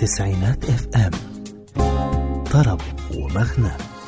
تسعينات اف ام طرب ومغنى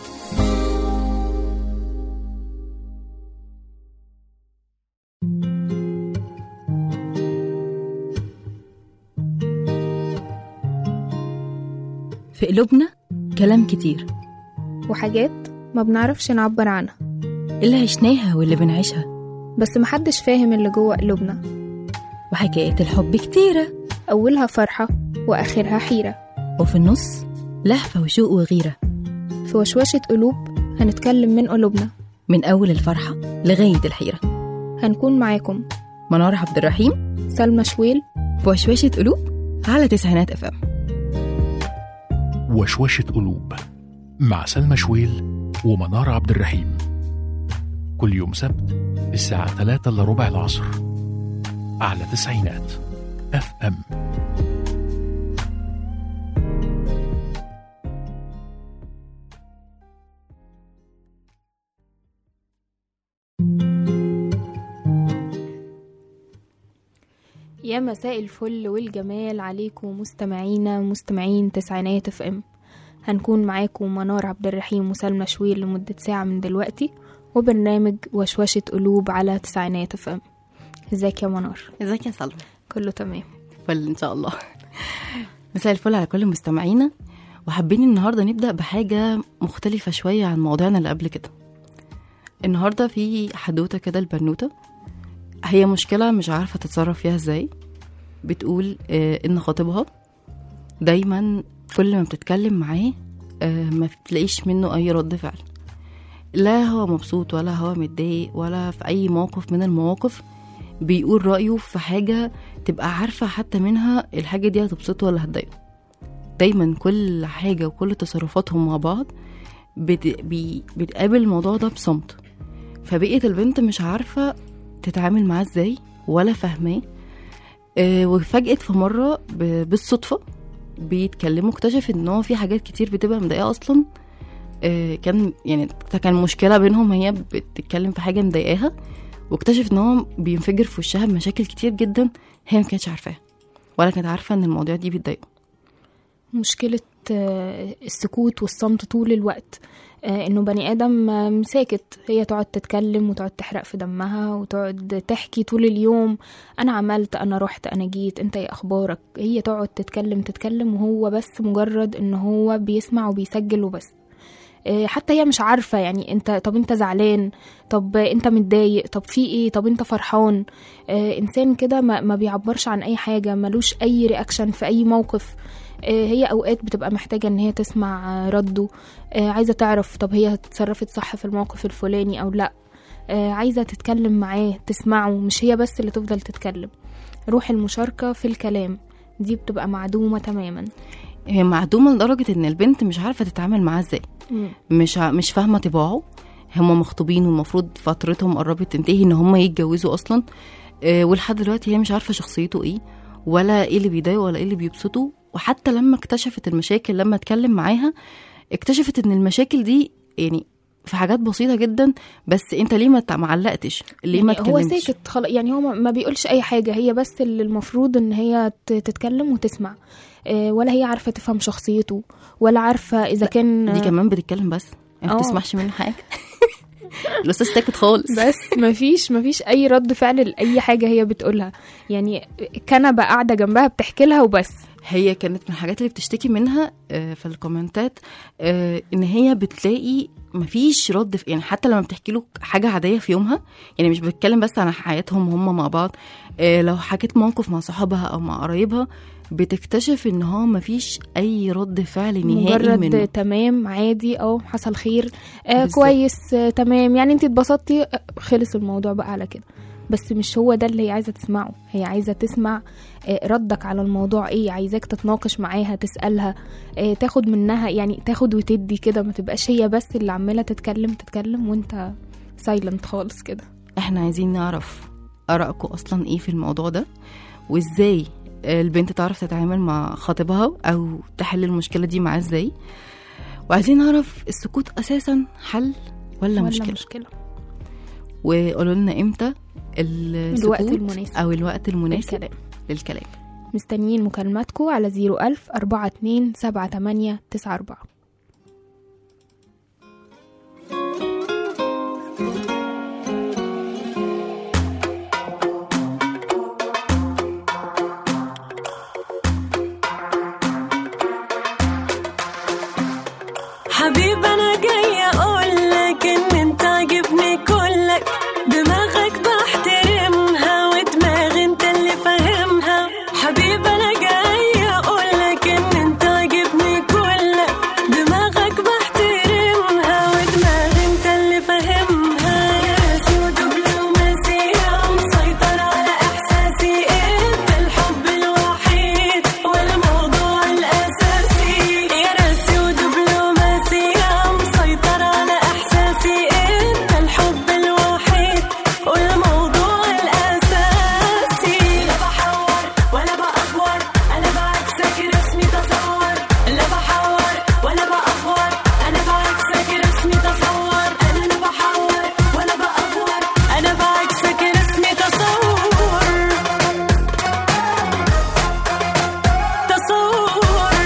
في قلوبنا كلام كتير وحاجات ما بنعرفش نعبر عنها اللي عشناها واللي بنعيشها بس محدش فاهم اللي جوه قلوبنا وحكايات الحب كتيرة أولها فرحة وآخرها حيرة وفي النص لهفة وشوق وغيرة في وشوشة قلوب هنتكلم من قلوبنا من أول الفرحة لغاية الحيرة هنكون معاكم منار عبد الرحيم سلمى شويل في وشوشة قلوب على تسعينات اف ام وشوشة قلوب مع سلمى شويل ومنار عبد الرحيم كل يوم سبت الساعة 3 إلا ربع العصر على تسعينات اف ام يا مساء الفل والجمال عليكم مستمعينا مستمعين تسعينات اف ام هنكون معاكم منار عبد الرحيم وسلمى شويل لمدة ساعة من دلوقتي وبرنامج وشوشة قلوب على تسعينات اف ام ازيك يا منار ازيك يا سلمى كله تمام فل ان شاء الله مساء الفل على كل مستمعينا وحابين النهارده نبدا بحاجه مختلفه شويه عن مواضيعنا اللي قبل كده النهارده في حدوته كده البنوته هي مشكله مش عارفه تتصرف فيها ازاي بتقول آه ان خطيبها دايما كل ما بتتكلم معاه آه ما بتلاقيش منه اي رد فعل لا هو مبسوط ولا هو متضايق ولا في اي موقف من المواقف بيقول رأيه في حاجة تبقى عارفة حتى منها الحاجة دي هتبسطه ولا هتضايقه دايما كل حاجة وكل تصرفاتهم مع بعض بت... بي... بتقابل الموضوع ده بصمت فبقيت البنت مش عارفة تتعامل معاه ازاي ولا فاهماه أه وفجأة في مرة ب... بالصدفة بيتكلموا اكتشف ان هو في حاجات كتير بتبقى مضايقاه اصلا أه كان يعني كان مشكلة بينهم هي بتتكلم في حاجة مضايقاها واكتشف ان هو بينفجر في وشها بمشاكل كتير جدا هي ما كانتش عارفاها ولا كانت عارفه ان المواضيع دي بتضايقه مشكلة آه، السكوت والصمت طول الوقت آه، انه بني ادم آه، ساكت هي تقعد تتكلم وتقعد تحرق في دمها وتقعد تحكي طول اليوم انا عملت انا رحت انا جيت انت ايه اخبارك هي تقعد تتكلم تتكلم وهو بس مجرد ان هو بيسمع وبيسجل وبس آه، حتى هي مش عارفة يعني انت طب انت زعلان طب انت متضايق طب في ايه طب انت فرحان آه، انسان كده ما, ما بيعبرش عن اي حاجة ملوش اي رياكشن في اي موقف آه، هي اوقات بتبقى محتاجة ان هي تسمع آه، رده آه، عايزة تعرف طب هي اتصرفت صح في الموقف الفلاني او لا آه، عايزة تتكلم معاه تسمعه مش هي بس اللي تفضل تتكلم روح المشاركة في الكلام دي بتبقى معدومة تماما هي معدومه لدرجه ان البنت مش عارفه تتعامل معاه ازاي مش ع- مش فاهمه طباعه هما مخطوبين والمفروض فترتهم قربت تنتهي ان هما يتجوزوا اصلا آه، ولحد دلوقتي هي مش عارفه شخصيته ايه ولا ايه اللي بيضايقه ولا ايه اللي بيبسطه وحتى لما اكتشفت المشاكل لما اتكلم معاها اكتشفت ان المشاكل دي يعني في حاجات بسيطه جدا بس انت ليه ما تع- ما علقتش ليه ما يعني هو اتكلمتش ساكت خلاص يعني هو ما- ما بيقولش اي حاجه هي بس اللي المفروض ان هي ت- تتكلم وتسمع آه، ولا هي عارفه تفهم شخصيته ولا عارفه اذا كان دي كمان بتتكلم بس ما آه. بتسمعش منه حاجه الاستاذ ساكت خالص بس مفيش مفيش اي رد فعل لاي حاجه هي بتقولها يعني كنبه قاعده جنبها بتحكي لها وبس هي كانت من الحاجات اللي بتشتكي منها آه، في الكومنتات آه، ان هي بتلاقي مفيش رد في يعني حتى لما بتحكي له حاجه عاديه في يومها يعني مش بتتكلم بس عن حياتهم هم مع بعض آه، لو حكيت موقف مع صحابها او مع قرايبها بتكتشف ان هو مفيش اي رد فعل نهائي مجرد منه تمام عادي او حصل خير آه بالظبط. كويس آه تمام يعني انت اتبسطتي آه، خلص الموضوع بقى على كده بس مش هو ده اللي هي عايزه تسمعه هي عايزه تسمع آه، ردك على الموضوع ايه عايزاك تتناقش معاها تسالها آه، تاخد منها يعني تاخد وتدي كده ما تبقاش هي بس اللي عماله تتكلم تتكلم وانت سايلنت خالص كده احنا عايزين نعرف ارائكم اصلا ايه في الموضوع ده وازاي البنت تعرف تتعامل مع خطيبها او تحل المشكله دي معاه ازاي وعايزين نعرف السكوت اساسا حل ولا, ولا مشكله مشكله وقولوا لنا امتى السكوت الوقت المناسب او الوقت المناسب الكلام للكلام مستنيين مكالماتكم على 01000 42 78 94 حبيب انا جاية اقولك ان انت عاجبني كلك دماغك بحترمها ودماغ انت اللي فاهمها حبيب انا جاية اقولك ان انت عاجبني كلك دماغك بحترمها ودماغ انت اللي فاهمها يا سود دبلوماسية مسيطر على احساسي انت الحب الوحيد والموضوع الاساسي يا راسي ودبلوماسية مسيطر على احساسي انت الحب الوحيد والموضوع الاساسي لا بحور ولا بأفور انا بعكسك رسمي تصور لا بحور ولا بأفور انا بعكسك رسمي تصور انا لا بحور ولا بأفور انا بعكسك رسمي تصور تصور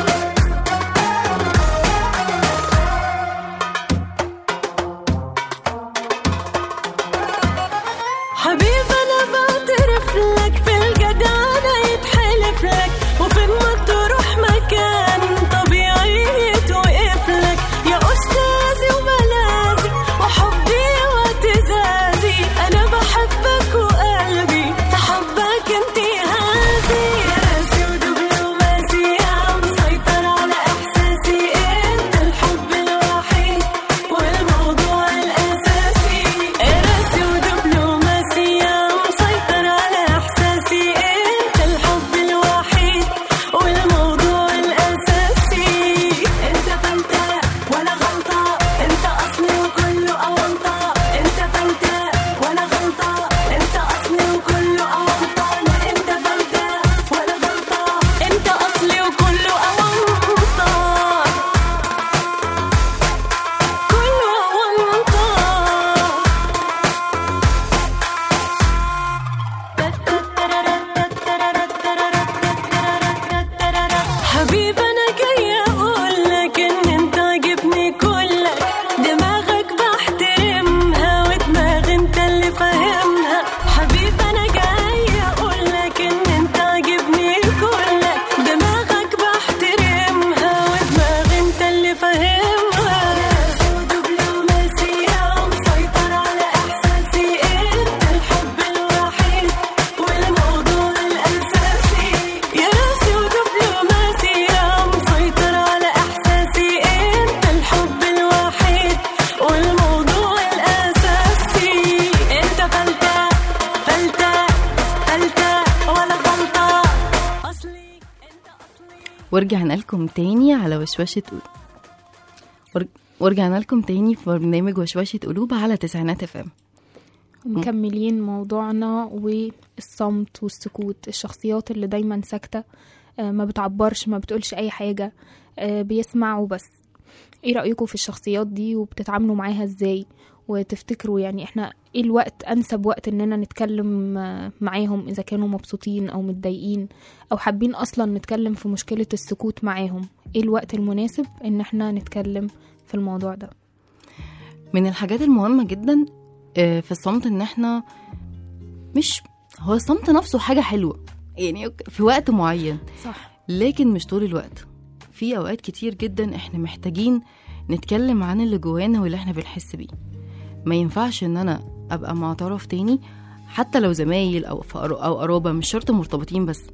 حبيب انا بعترف لك في الجدعنة يتحلف لك وفي ما تروح مكان طبيعي يتوقف لك يا استاذي وملاذي وحبي واعتزازي انا بحبك وقلبي تحبك انتهازي يا راسي ودبلوماسي مسيطر على احساسي انت الحب الوحيد والموضوع الاساسي يا راسي ودبلوماسية مسيطر على احساسي انت الحب الوحيد والموضوع الاساسي انت فانت ولا غلطة انت اصلي وكله اونطة انت فانت ولا غلطة انت اصلي وكله اونطة لا انت فانت ولا غلطة انت اصلي وكله اونطة كله اونطة حبيب انا جاية اقولك ان انت عاجبني كلك دماغك بحترمها ودماغ انت اللي فاهمها حبيب انا جاية اقولك ان انت عاجبني كلك دماغك بحترمها ودماغ انت اللي فاهمها دبلوماسية مسيطر على احساسي انت الحب الوحيد والموضوع الاساسي يا راسي ودبلوماسية مسيطر على احساسي انت الحب الوحيد والموضوع الاساسي انت فلتة فلتة فلتة ولا غلطة اصلي انت اصلي ورجعنا لكم تاني على وشوشة قلوب ور- ورجعنا لكم تاني في برنامج وشوشة قلوب على تسعينات اف ام مكملين موضوعنا والصمت والسكوت الشخصيات اللي دايما ساكتة آه، ما بتعبرش ما بتقولش أي حاجة آه، بيسمع وبس ايه رأيكم في الشخصيات دي وبتتعاملوا معاها ازاي وتفتكروا يعني احنا ايه الوقت انسب وقت اننا نتكلم آه، معاهم اذا كانوا مبسوطين او متضايقين او حابين اصلا نتكلم في مشكلة السكوت معاهم ايه الوقت المناسب ان احنا نتكلم في الموضوع ده من الحاجات المهمة جدا آه، في الصمت ان احنا مش هو الصمت نفسه حاجة حلوة يعني في وقت معين صح لكن مش طول الوقت في اوقات كتير جدا احنا محتاجين نتكلم عن اللي جوانا واللي احنا بنحس بيه ما ينفعش ان انا ابقى مع طرف تاني حتى لو زمايل او في قر- او قرابه مش شرط مرتبطين بس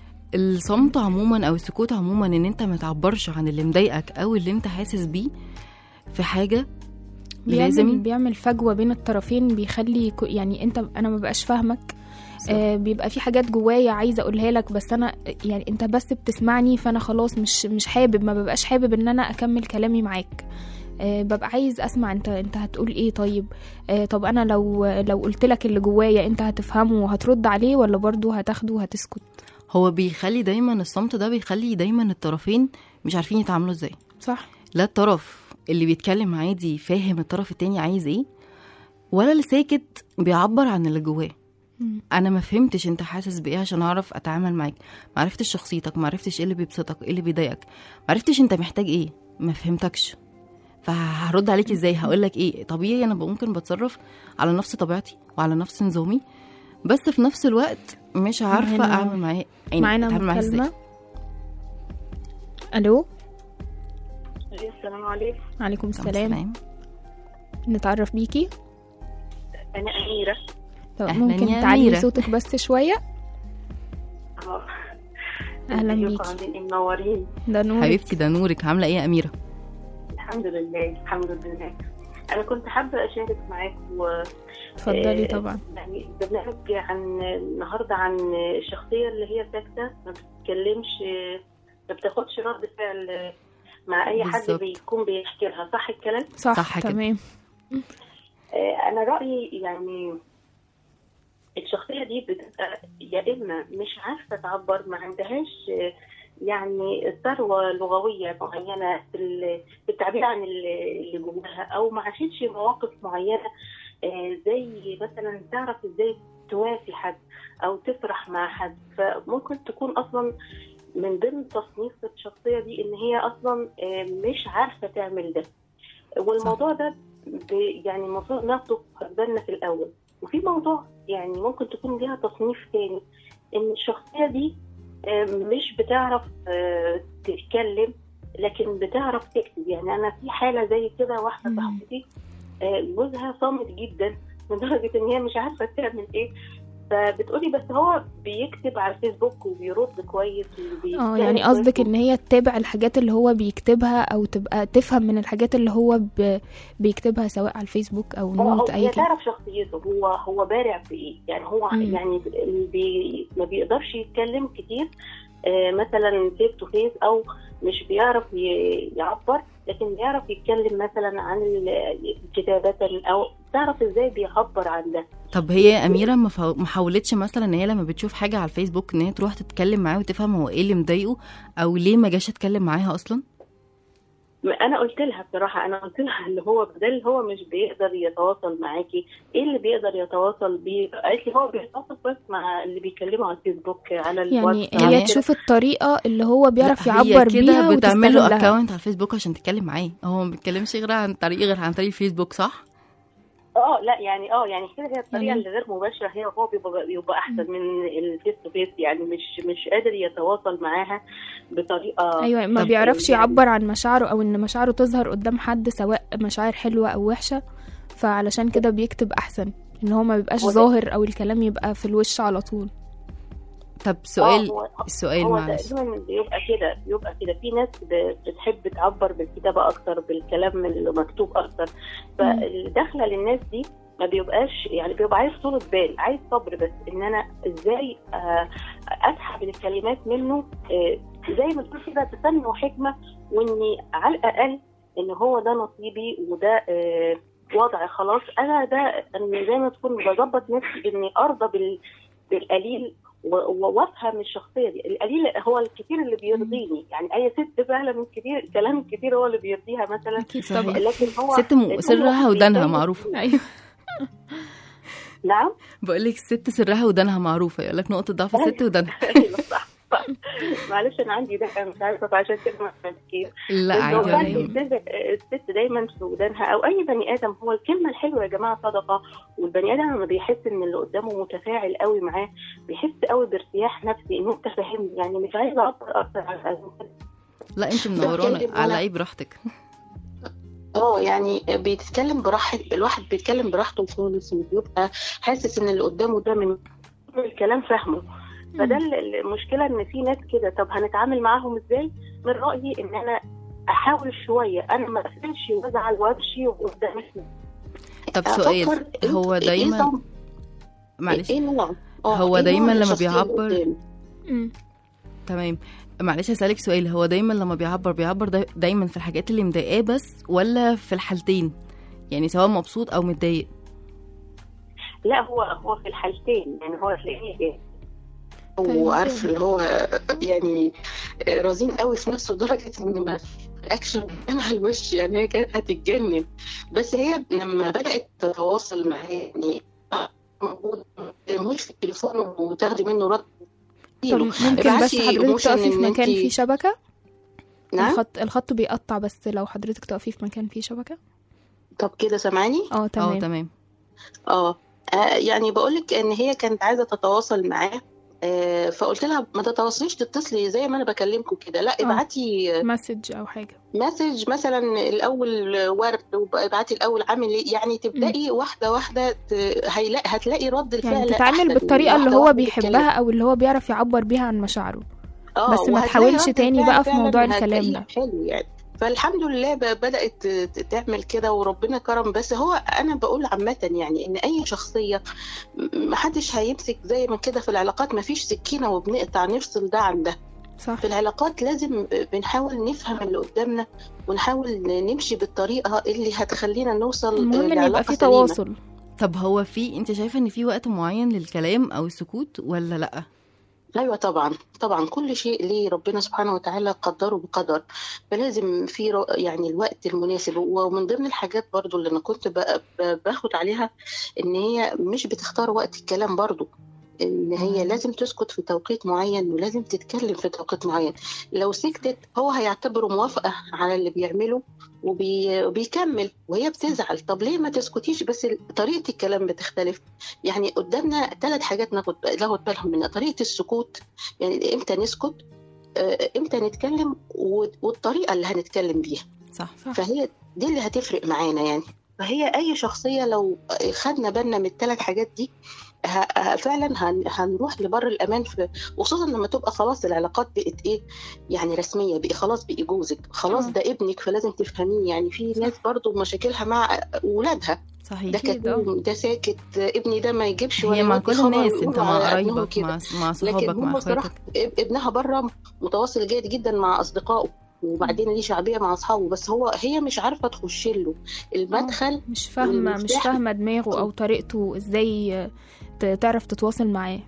الصمت عموما او السكوت عموما ان انت ما تعبرش عن اللي مضايقك او اللي انت حاسس بيه في حاجه بيعمل لازم بيعمل فجوه بين الطرفين بيخلي كو- يعني انت انا ما بقاش فاهمك آه بيبقى في حاجات جوايا عايزه اقولها لك بس انا يعني انت بس بتسمعني فانا خلاص مش مش حابب ما ببقاش حابب ان انا اكمل كلامي معاك آه ببقى عايز اسمع انت انت هتقول ايه طيب آه طب انا لو لو قلت لك اللي جوايا انت هتفهمه وهترد عليه ولا برضه هتاخده وهتسكت هو بيخلي دايما الصمت ده بيخلي دايما الطرفين مش عارفين يتعاملوا ازاي صح لا الطرف اللي بيتكلم عادي فاهم الطرف التاني عايز ايه ولا اللي ساكت بيعبر عن اللي جواه مم. انا ما فهمتش انت حاسس بايه عشان اعرف اتعامل معاك ما عرفتش شخصيتك ما عرفتش ايه اللي بيبسطك ايه اللي بيضايقك ما عرفتش انت محتاج ايه ما فهمتكش فهرد عليك ازاي هقول لك ايه طبيعي انا ممكن بتصرف على نفس طبيعتي وعلى نفس نظامي بس في نفس الوقت مش عارفه معانا- اعمل معاه يعني معانا أتعامل معاه إزاي. مكالمة الو السلام عليكم عليكم طب السلام سلام. نتعرف بيكي انا اميره طب أهلاً ممكن يا تعلي أميرة. صوتك بس شوية اه أهلاً ازيكم بيكي. عاملين إيه؟ منورين ده نور حبيبتي ده نورك عامله ايه يا اميره الحمد لله الحمد لله انا كنت حابه اشارك معاكم اتفضلي آه، طبعا يعني برنامج عن النهارده عن الشخصيه اللي هي ساكته ما بتتكلمش آه، ما بتاخدش رد فعل آه، مع اي حد بالظبط. بيكون بيحكي لها صح الكلام صح, صح كده. تمام آه، انا رايي يعني الشخصيه دي بتبقى يا اما مش عارفه تعبر ما عندهاش آه، يعني ثروه لغويه معينه في ال- في التعبير عن اللي اللي جواها او ما عاشتش مواقف معينه آه، زي مثلا تعرف ازاي توافي حد او تفرح مع حد فممكن تكون اصلا من ضمن تصنيف الشخصيه دي ان هي اصلا آه، مش عارفه تعمل ده والموضوع ده ب- يعني المفروض ناخده في بالنا في الاول وفي موضوع يعني ممكن تكون ليها تصنيف تاني ان الشخصيه دي آه، مش بتعرف آه، تتكلم لكن بتعرف تكتب يعني انا في حاله زي كده واحده مم. صاحبتي آه، جوزها صامت جدا لدرجه ان هي مش عارفه تعمل ايه فبتقولي بس هو بيكتب على الفيسبوك وبيرد كويس وبيتكلم اه يعني كويس قصدك ان هي تتابع الحاجات اللي هو بيكتبها او تبقى تفهم من الحاجات اللي هو ب... بيكتبها سواء على الفيسبوك او هو هو نوت اي هي كده تعرف شخصيته هو هو بارع في ايه يعني هو مم. يعني اللي بي ما بيقدرش يتكلم كتير آه مثلا فيس تو فيس او مش بيعرف ي- يعبر لكن بيعرف يتكلم مثلا عن ال- كتابة او تعرف ازاي بيعبر عن ده طب هي يا اميره ما فا- ما حاولتش مثلا ان هي لما بتشوف حاجه على الفيسبوك ان هي تروح تتكلم معاه وتفهم هو ايه اللي مضايقه او ليه ما جاش اتكلم معاها اصلا انا قلت لها بصراحه انا قلت لها اللي هو بدل هو مش بيقدر يتواصل معاكي ايه اللي بيقدر يتواصل بيه قالت لي هو بيتواصل بس مع اللي بيكلمه على الفيسبوك على يعني الواتساب هي يعني- تشوف الطريقة اللي هو بيعرف لا، يعبر هي بيها كده بتعمل له وتستغلها اكونت على الفيسبوك عشان تتكلم معاه هو ما بيتكلمش غير عن طريق غير عن طريق الفيسبوك صح اه لا يعني اه يعني كده هي الطريقه يعني- اللي غير مباشره هي هو بيبقى, بيبقى احسن من الفيس تو فيس يعني مش مش قادر يتواصل معاها بطريقه ايوه ما طب- بيعرفش يعني- يعبر عن مشاعره او ان مشاعره تظهر قدام حد سواء مشاعر حلوة او وحشة فعلشان كده بيكتب احسن ان هو ما بيبقاش هو ده- ظاهر او الكلام يبقى في الوش على طول طب سؤال آه، هو- السؤال هو معلش تقريبا بيبقى كده بيبقى كده في ناس ب- بتحب تعبر بالكتابه اكتر بالكلام اللي مكتوب اكتر فالدخله للناس دي ما بيبقاش يعني بيبقى عايز طولة بال عايز صبر بس ان انا ازاي آه، اسحب الكلمات منه آه، زي ما تقول كده بفن وحكمه واني على الاقل ان هو ده نصيبي وده آه، وضع خلاص انا ده أنا زي ما تكون بظبط نفسي اني ارضى بال بالقليل و- و- وافهم الشخصيه دي القليل هو الكثير اللي بيرضيني يعني اي ست فعلا من كتير الكلام الكتير هو اللي بيرضيها مثلا اكيد صحيح. طبعا لكن هو ست م... هو سرها ودانها بيتكلم- معروفه ايوه نعم بقول لك الست سرها ودانها معروفه يقول لك نقطه ضعف الست ودانها ايوه صح صح معلش انا عندي ده أنا مش عارفه فعشان كده ما فهمتكيش لا بس هو عادي فعلا ولا يهمك. الست الست دايما في ودانها او اي بني ادم هو الكلمه الحلوه يا جماعه صدقه والبني ادم لما بيحس ان اللي قدامه متفاعل قوي معاه بيحس قوي بارتياح نفسي ان انت فاهمني يعني مش عايزه اعبر اكتر عن لا انت منورانا بتكلم على وأنا- ايه براحتك اه يعني بيتكلم براحة الواحد بيتكلم براحته خالص وبيبقى حاسس ان اللي قدامه ده من من الكلام فاهمه فده ال- المشكله ان في ناس كده طب هنتعامل معاهم ازاي؟ من رايي ان انا احاول شويه انا ما اقفلش وازعل وامشي وقدام طب سؤال هو دايما معلش ايه نوع آه، هو إيه دايما نوع لما الشخصية اللي بيعبر- قدامي؟ مم. تمام معلش هسألك سؤال هو دايما لما بيعبر بيعبر دا دايما في الحاجات اللي مضايقاه بس ولا في الحالتين يعني سواء مبسوط او متضايق لا هو هو في الحالتين يعني هو تلاقيه طيب. وعارف اللي هو يعني رزين قوي في نفسه لدرجه ان ما اكشن كان على الوش يعني هي كانت هتتجنن بس هي لما بدات تتواصل معاه يعني موجود تكلموش في التليفون وتاخدي منه رد طب ممكن بس ابعتي حضرتك emotion تقفي في إن مكان انتي- فيه شبكة نعم الخط الخط بيقطع بس لو حضرتك تقفي في مكان فيه شبكة طب كده سامعاني اه اه تمام تمام اه آه، يعني بقولك ان هي كانت عايزه تتواصل معاه آه، فقلت لها ما تتواصليش تتصلي زي ما انا بكلمكم كده لا ابعتي مسج او حاجة مسج مثلا الاول ورد وابعتي الاول عامل ايه يعني تبداي واحده واحده ت- هيلاقي هتلاقي رد الفعل يعني تتعامل أحسن. بالطريقة اللي واحدة هو واحدة بيحبها تتكلم. او اللي هو بيعرف يعبر بيها عن مشاعره آه، بس ما وهتلاقي تحاولش رد تاني الفعل بقى في فعلاً موضوع الكلام هتلاقيه ده. حلو يعني فالحمد لله ب- بدات ت- تعمل كده وربنا كرم بس هو انا بقول عامه يعني ان اي شخصيه م- محدش هيمسك زي ما كده في العلاقات ما فيش سكينه وبنقطع نفصل ده عن ده صح في العلاقات لازم بنحاول نفهم اللي قدامنا ونحاول نمشي بالطريقه اللي هتخلينا نوصل المهم ان يبقى لعلاقة في سليمة. تواصل طب هو في انت شايفه ان في وقت معين للكلام او السكوت ولا لا ايوه طبعا طبعا كل شيء ليه ربنا سبحانه وتعالى قدره بقدر فلازم في رو- يعني الوقت المناسب ومن ضمن الحاجات برضو اللي انا كنت ب- ب- باخد عليها ان هي مش بتختار وقت الكلام برضو ان هي لازم تسكت في توقيت معين ولازم تتكلم في توقيت معين لو سكتت هو هيعتبره موافقة على اللي بيعمله وبي... وبيكمل وهي بتزعل طب ليه ما تسكتيش بس طريقة الكلام بتختلف يعني قدامنا ثلاث حاجات ناخد ناخد بالهم منها طريقة السكوت يعني امتى نسكت آه، امتى نتكلم و- والطريقة اللي هنتكلم بيها صح صح فهي دي اللي هتفرق معانا يعني فهي اي شخصيه لو خدنا بالنا من الثلاث حاجات دي ه- ه- فعلا هن- هنروح لبر الامان في وخصوصا لما تبقى خلاص العلاقات بقت ايه يعني رسميه بقى خلاص بقي جوزك خلاص آه. ده ابنك فلازم تفهميه يعني في ناس برضو مشاكلها مع اولادها صحيح ده أكيد، آه. كتوم ده ساكت ابني ده ما يجيبش هي ولا مع يودي كل خبر الناس ويقولوا انت مع على ابنهم قرايبك كده. مع مع لكن صحابك هم مع بصراحه اخواتك ابنها بره متواصل جيد جدا مع اصدقائه وبعدين ليه شعبيه مع اصحابه بس هو هي مش عارفه تخش له المدخل مش فاهمة مش والمفتاح- فاهمة دماغه أو طريقته ازاي ت- تعرف تتواصل معاه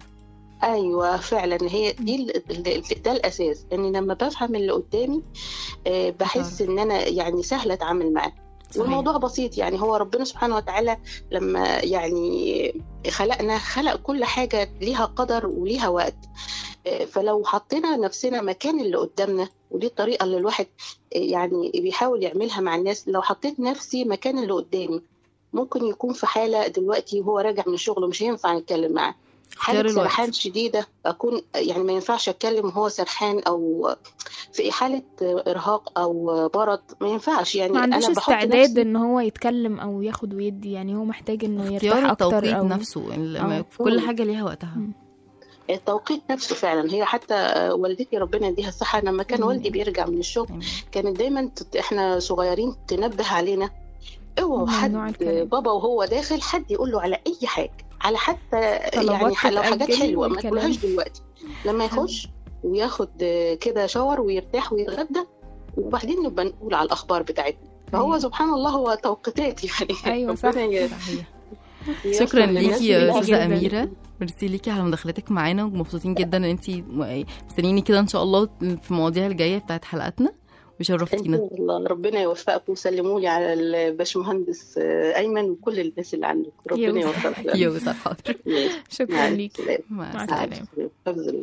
ايوه فعلا هي دي ال- ال- ده الاساس ان لما بفهم اللي قدامي آه، بحس ان انا يعني سهله اتعامل معاه صحيح. والموضوع بسيط يعني هو ربنا سبحانه وتعالى لما يعني خلقنا خلق كل حاجه ليها قدر وليها وقت آه، فلو حطينا نفسنا مكان اللي قدامنا ودي الطريقه اللي الواحد آه، يعني بيحاول يعملها مع الناس لو حطيت نفسي مكان اللي قدامي ممكن يكون في حاله دلوقتي وهو راجع من الشغل مش هينفع نتكلم معاه اختيار حالة الوقت. سرحان شديدة أكون يعني ما ينفعش أتكلم وهو سرحان أو في حالة إرهاق أو برد ما ينفعش يعني ما عندوش أنا بحط استعداد نفسي ان هو يتكلم او ياخد ويدي يعني هو محتاج انه يرتاح اختيار اكتر التوقيت او نفسه لما أو- كل مم. حاجه ليها وقتها مم. التوقيت نفسه فعلا هي حتى والدتي ربنا يديها الصحة لما كان مم. والدي بيرجع من الشغل يعني كانت دايما تت- إحنا صغيرين تنبه علينا اوعوا ممنوع حد الكلام. بابا وهو داخل حد يقول له على أي حاجة على حتى يعني طلبات ح- لو حاجات تتأجل حلوة ما والكلام. تقولهاش دلوقتي لما يخش وياخد كده شاور ويرتاح ويتغدى وبعدين نبقى نقول على الأخبار بتاعتنا فهو أيوة. سبحان الله هو توقيتات يعني أيوة صح. ربنا ي- صحيح ييسر شكرا للناس ليكي يا اللي استاذه جداً. اميره ميرسي ليكي على مداخلتك معانا ومبسوطين جدا ان انت مستنييني كده ان شاء الله في المواضيع الجايه بتاعت حلقاتنا ان وشرفتينا شاء الله ربنا يوفقكم وسلموا لي على الباشمهندس آه، ايمن وكل الناس اللي عنده ربنا يوفق. يوفقك يوسف حاضر شكرا ليكي السلامة. مع مع السلامه السلامة. حفظ الله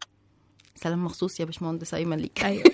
سلام مخصوص يا باشمهندس ايمن ليك ايوه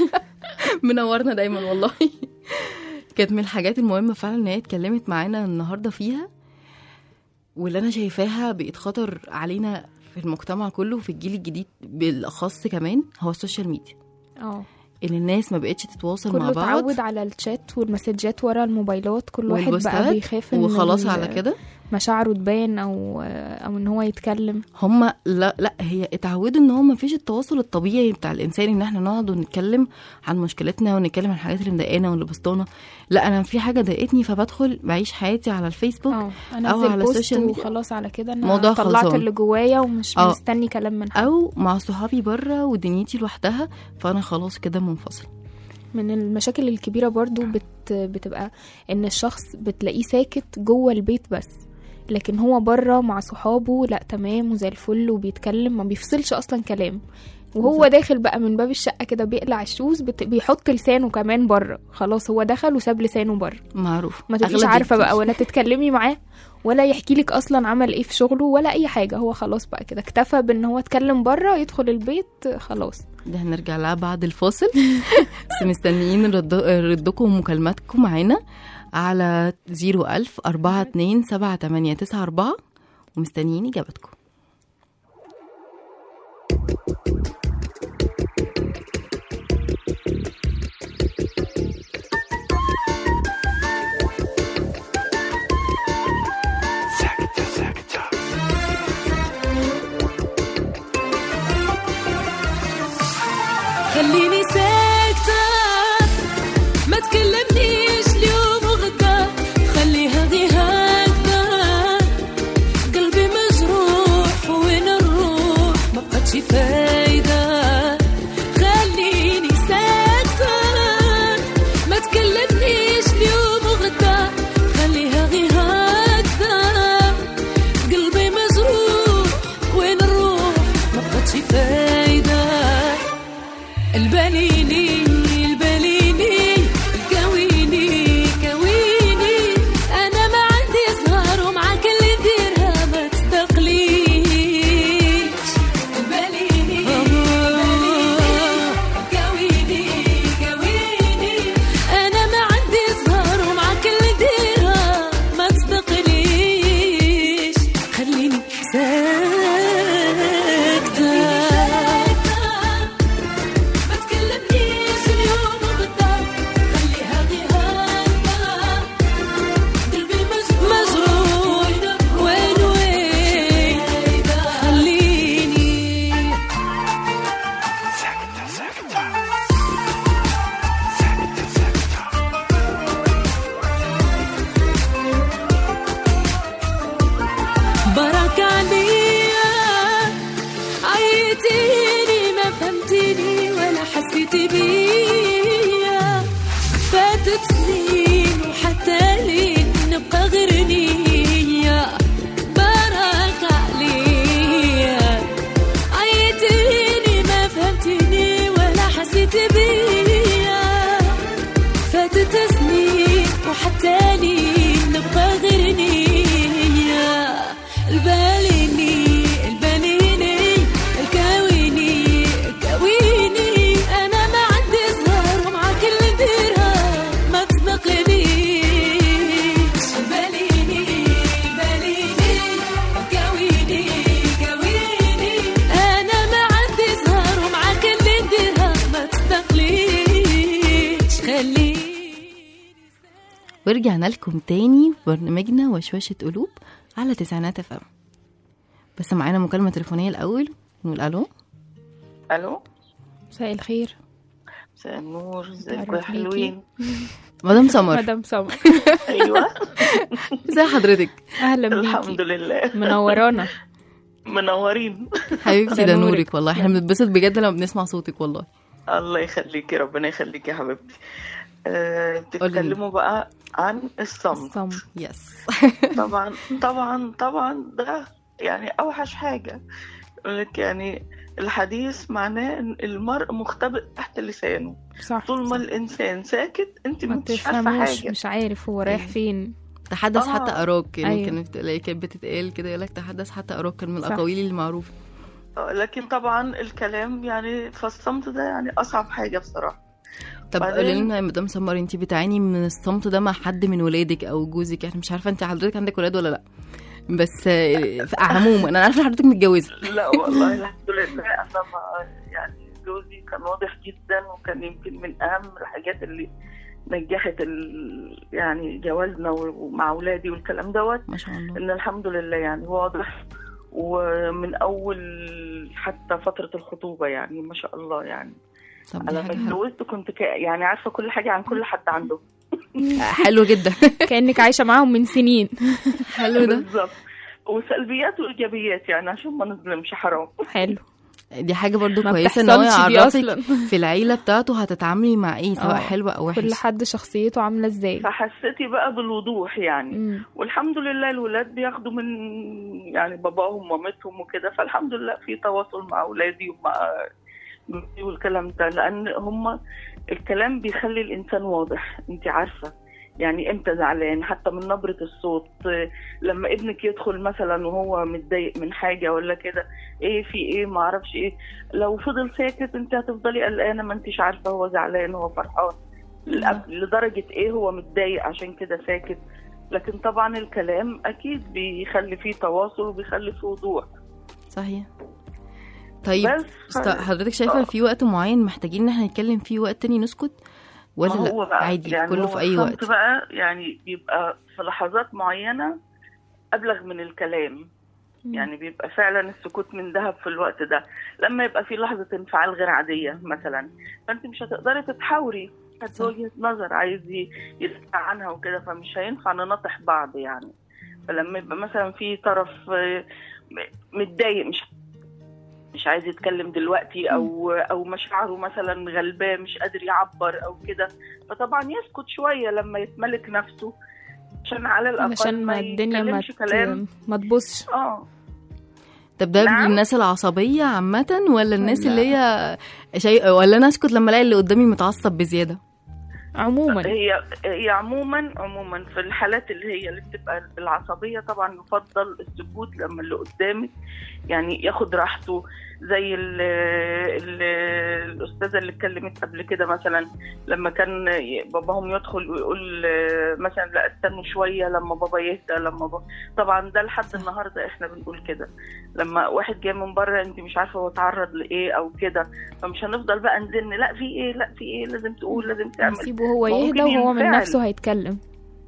منورنا دايما والله كانت من الحاجات المهمه فعلا ان هي اتكلمت معانا النهارده فيها واللي انا شايفاها بقت خطر علينا في المجتمع كله وفي الجيل الجديد بالاخص كمان هو السوشيال ميديا اه ان الناس ما بقتش تتواصل كله مع بعض اتعود على الشات والمسجات ورا الموبايلات كل واحد بقى والبوستات بيخاف ان وخلاص ال- على كده مشاعره تبان او او ان هو يتكلم هم لا لا هي اتعودوا ان هو ما فيش التواصل الطبيعي بتاع الانسان ان احنا نقعد ونتكلم عن مشكلتنا ونتكلم عن الحاجات اللي مضايقانا واللي بسطانا لا انا في حاجه ضايقتني فبدخل بعيش حياتي على الفيسبوك اه أو انزل على بوست السوشيال ميديا. وخلاص على كده انا موضوع طلعت خلصان. اللي جوايا ومش اه. مستني كلام من حد او مع صحابي بره ودنيتي لوحدها فانا خلاص كده منفصل من المشاكل الكبيرة برضو بت بتبقى ان الشخص بتلاقيه ساكت جوه البيت بس لكن هو بره مع صحابه لا تمام وزي الفل وبيتكلم ما بيفصلش اصلا كلام وهو داخل بقى من باب الشقه كده بيقلع الشوز بت... بيحط لسانه كمان بره خلاص هو دخل وساب لسانه بره معروف ما تبقيش أغلب عارفه بقى الكتير. ولا تتكلمي معاه ولا يحكي لك اصلا عمل ايه في شغله ولا اي حاجه هو خلاص بقى كده اكتفى بان هو اتكلم بره يدخل البيت خلاص ده هنرجع لها بعد الفاصل بس مستنيين رد- ردكم ومكالماتكم معانا على 01000 42 7894 ومستنيين اجابتكم خليني ساكتة ما تكلمنيش اليوم وغدا خليها غي هكذا قلبي مجروح وين نروح ما بقتش فايدة خليني ساكتة ما تكلمنيش اليوم وغدا خليها غي هكذا قلبي مجروح وين نروح ما بقتش فايدة البليني البليني كويني كويني انا ما عندي صغار ومعاك اللي نديرها ما تستقليش البليني البليني كويني كويني انا ما عندي صغار ومعاك اللي نديرها ما تستقليش خليني ساكتة ما تكلمنيش اليوم وغدا خليها غي هكذا قلبي مجروح وين وين خليني برك عليا عيتيني ما فهمتيني ولا حسيتي بيا فاتت سنين وحتى لين نبقى غير نية برك عليا عيتيني ما فهمتيني ولا حسيتي بيا فاتت سنين وحتى لين نبقى غير نية الباليني الباليني الكاويني الكاويني انا ما عندي صغار ومعاك اللي نديرها ما تسبقنيش الباليني الباليني الكاويني الكاويني انا ما عندي صغار ومعاك اللي نديرها ما تستقليش خليني ورجعنا لكم تاني في برنامجنا وشوشة قلوب على تسعينات اف ام بس معانا مكالمة تليفونية الأول نقول ألو الو مساء الخير مساء النور ازيكم يا تعرف حلوين مدام سمر مدام سمر ايوه ازي حضرتك اهلا الحمد بيكي لله منورانا منورين حبيبتي ده ده نورك. نورك والله احنا بنتبسط بجد لما بنسمع صوتك والله الله يخليكي ربنا يخليكي يا حبيبتي أه بتتكلموا بقى عن الصمت صم يس طبعا طبعا طبعا ده يعني اوحش حاجه يقول لك يعني الحديث معناه ان المرء مختبئ تحت لسانه صح طول ما صح. الانسان ساكت انت ما مش عارفه تفهموش حاجه مش عارف هو رايح أيوة. فين تحدث آه. حتى أراك يعني أيوة. كانت بتقول- كانت بتتقال كده يقول لك تحدث حتى أراك كان من صح. الأقاويل المعروفة لكن طبعا الكلام يعني فالصمت ده يعني اصعب حاجه بصراحه طب بعدين- قولي لنا يا مدام سمر انت بتعاني من الصمت ده مع حد من ولادك او جوزك يعني مش عارفه انت حضرتك عندك ولاد ولا لا بس آه، ف- عموما انا عارفه حضرتك متجوزه لا والله الحمد لله انا ما يعني جوزي كان واضح جدا وكان يمكن من اهم الحاجات اللي نجحت ال... يعني جوازنا ومع اولادي والكلام دوت ما شاء الله ان الحمد لله يعني واضح ومن اول حتى فتره الخطوبه يعني ما شاء الله يعني طب دي انا لما حاجه اتجوزت كنت ك... يعني عارفه كل حاجه عن كل حد عنده حلو جدا كانك عايشه معاهم من سنين حلو ده بالظبط وسلبيات وايجابيات يعني عشان ما نظلمش حرام حلو دي حاجه برضو ما كويسه ان هو بتحصلش دي يعرفك اصلا في العيله بتاعته هتتعاملي مع ايه سواء آه. حلوه او وحش كل حد شخصيته عامله ازاي فحسيتي بقى بالوضوح يعني مم. والحمد لله الولاد بياخدوا من يعني باباهم ومامتهم وكده فالحمد لله في تواصل مع اولادي ومع والكلام ده لان هم الكلام بيخلي الانسان واضح انت عارفه يعني امتى زعلان حتى من نبرة الصوت آه، لما ابنك يدخل مثلا وهو متضايق من حاجة ولا كده ايه في ايه ما اعرفش ايه لو فضل ساكت انت هتفضلي قلقانة ما انتش عارفة هو زعلان هو فرحان لأ- لدرجة ايه هو متضايق عشان كده ساكت لكن طبعا الكلام اكيد بيخلي فيه تواصل وبيخلي فيه وضوح صحيح طيب بس است- حضرتك شايفه في وقت معين محتاجين ان احنا نتكلم فيه وقت تاني نسكت ولا ما هو لا بقى عادي يعني كله هو في اي الصمت وقت بقى يعني بيبقى في لحظات معينة أبلغ من الكلام يعني بيبقى فعلا السكوت من ذهب في الوقت ده لما يبقى في لحظة انفعال غير عادية مثلا فأنت مش هتقدري تتحاوري كانت صح. وجهة نظر عايز ي- يدافع عنها وكده فمش هينفع نناطح بعض يعني فلما يبقى مثلا في طرف آه، م- متضايق مش مش عايز يتكلم دلوقتي او او مشاعره مثلا غلباه مش قادر يعبر او كده فطبعا يسكت شويه لما يتملك نفسه عشان على الاقل علشان ما الدنيا ما يتكلمش كلام ت- ما تبصش اه طب ده نعم؟ للناس العصبيه عامه ولا الناس ولا- اللي هي شيء ولا انا اسكت لما الاقي اللي قدامي متعصب بزياده عموما هي هي عموما عموما في الحالات اللي هي اللي بتبقى العصبيه طبعا يفضل السكوت لما اللي قدامك يعني ياخد راحته زي ال ال الاستاذه اللي اتكلمت قبل كده مثلا لما كان ي- باباهم يدخل ويقول آه، مثلا لا استنوا شويه لما بابا يهدى لما بابا طبعا ده لحد النهارده احنا بنقول كده لما واحد جاي من بره انت مش عارفه هو اتعرض لايه او كده فمش هنفضل بقى نزن لا في ايه لا في ايه لازم تقول لازم تعمل نسيبه هو ممكن يهدى وهو من ينفعل. نفسه هيتكلم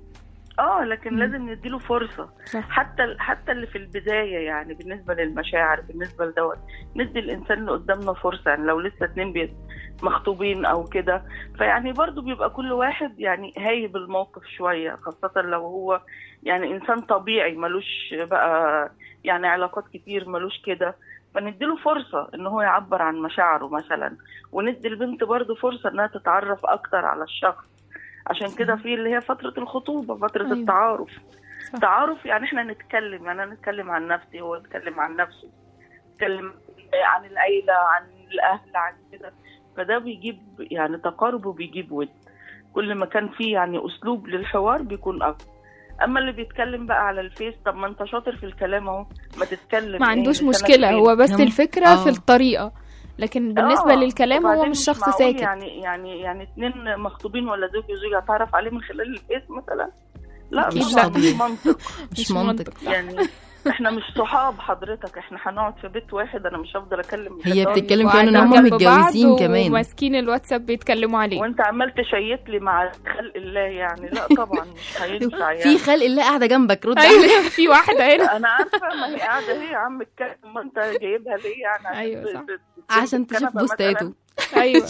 اه لكن مم. لازم نديله فرصه صح حتى حتى اللي في البدايه يعني بالنسبه للمشاعر بالنسبه لدوت ندي الانسان اللي قدامنا فرصه يعني لو لسه اتنين بيت مخطوبين او كده فيعني برضو بيبقى كل واحد يعني هايب الموقف شويه خاصه لو هو يعني انسان طبيعي ملوش بقى يعني علاقات كتير ملوش كده فنديله فرصة ان هو يعبر عن مشاعره مثلا وندي البنت برضو فرصة انها تتعرف اكتر على الشخص عشان كده في اللي هي فترة الخطوبة فترة أيوة. التعارف صح. تعارف يعني احنا نتكلم يعني انا نتكلم عن نفسي هو يتكلم عن نفسه نتكلم عن العيلة عن الاهل عن كده فده بيجيب يعني تقارب وبيجيب ود كل ما كان فيه يعني اسلوب للحوار بيكون افضل اما اللي بيتكلم بقى على الفيس طب ما انت شاطر في الكلام اهو ما تتكلم ما إيه؟ عندوش لسانك مشكلة فين؟ هو بس هم- الفكرة آه. في الطريقة لكن بالنسبة آه، للكلام هو وبعدين مش شخص معقول ساكت يعني يعني يعني اتنين مخطوبين ولا زوج وزوجة هتعرف عليه من خلال الفيس مثلا لا أكيد مش لا. مش منطق مش منطق صح. يعني احنا مش صحاب حضرتك احنا هنقعد في بيت واحد انا مش هفضل اكلم هي الشيطان. بتتكلم كمان ان وقاعدين هم جنب بعض متجوزين كمان وماسكين الواتساب بيتكلموا عليه وانت عمال تشيت لي مع خلق الله يعني لا طبعا مش هينفع يعني في خلق الله قاعده جنبك رد عليه ايوه في واحده هنا انا عارفه ما هي قاعده هي يا عم اتكلم ما انت جايبها ليه يعني عشان أيوة ت- صح. ت- تسيب عشان تشوف الكنبة بوستاته مثلاً؟ ايوه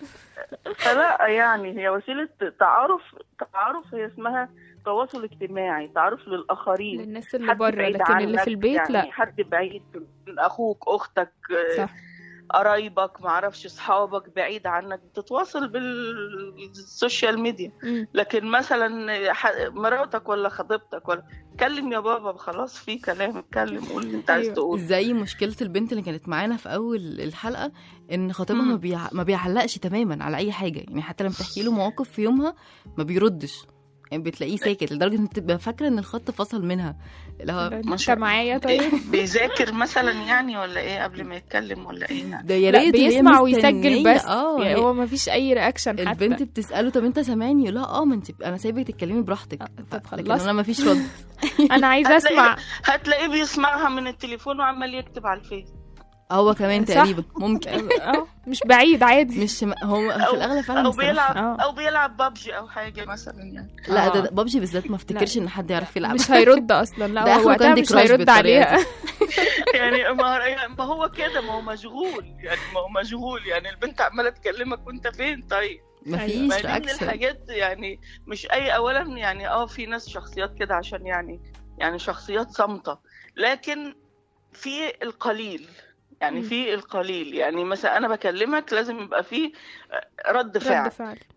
فلا يعني هي وسيله تعارف تعارف هي اسمها تواصل اجتماعي تعارف للاخرين للناس اللي حد بره بعيد لكن اللي عنك، في البيت يعني لا حد بعيد من اخوك اختك آه، صح قرايبك معرفش اصحابك بعيد عنك بتتواصل بالسوشيال ميديا مم. لكن مثلا ح- مراتك ولا خطيبتك ولا كلم يا بابا خلاص في كلام اتكلم قول اللي انت عايز أيوة. تقول زي مشكله البنت اللي كانت معانا في اول الحلقه ان خطيبها مم. ما, بيع... ما بيعلقش تماما على اي حاجه يعني حتى لما تحكي له مواقف في يومها ما بيردش يعني بتلاقيه ساكت لدرجه ان تبقى فاكره ان الخط فصل منها اللي هو انت معايا طيب إيه؟ بيذاكر مثلا يعني ولا ايه قبل ما يتكلم ولا ايه يعني ده يا لا ريت وهي بيسمع ويسجل مستنية. بس اه يعني هي- هو ما فيش اي رياكشن حتى البنت بتساله طب انت سامعني يقول لها اه ما انت انا سايبك تتكلمي براحتك آه، ف- طب لكن خلصت. انا ما فيش رد انا عايزه هتلاقي- اسمع هتلاقيه بيسمعها من التليفون وعمال يكتب على الفيس هو كمان صح. تقريبا ممكن اه مش بعيد عادي مش هو في أو- الاغلب فعلا او مستمع. بيلعب آه. او بيلعب بابجي او حاجه مثلا يعني لا آه. ده, ده بابجي بالذات ما افتكرش لا. ان حد يعرف يلعب مش هيرد اصلا لا ده هو آخره وقتها كاندي مش كراش هيرد بالطريقة عليها دي. يعني ما ما هو كده ما هو مشغول يعني ما هو مشغول يعني البنت عماله تكلمك وانت فين طيب مفيش ما دي من رياكشن الحاجات يعني مش اي اولا يعني اه في ناس شخصيات كده عشان يعني يعني شخصيات صامته لكن في القليل يعني مم. في القليل يعني مثلا انا بكلمك لازم يبقى في رد فعل رد فعل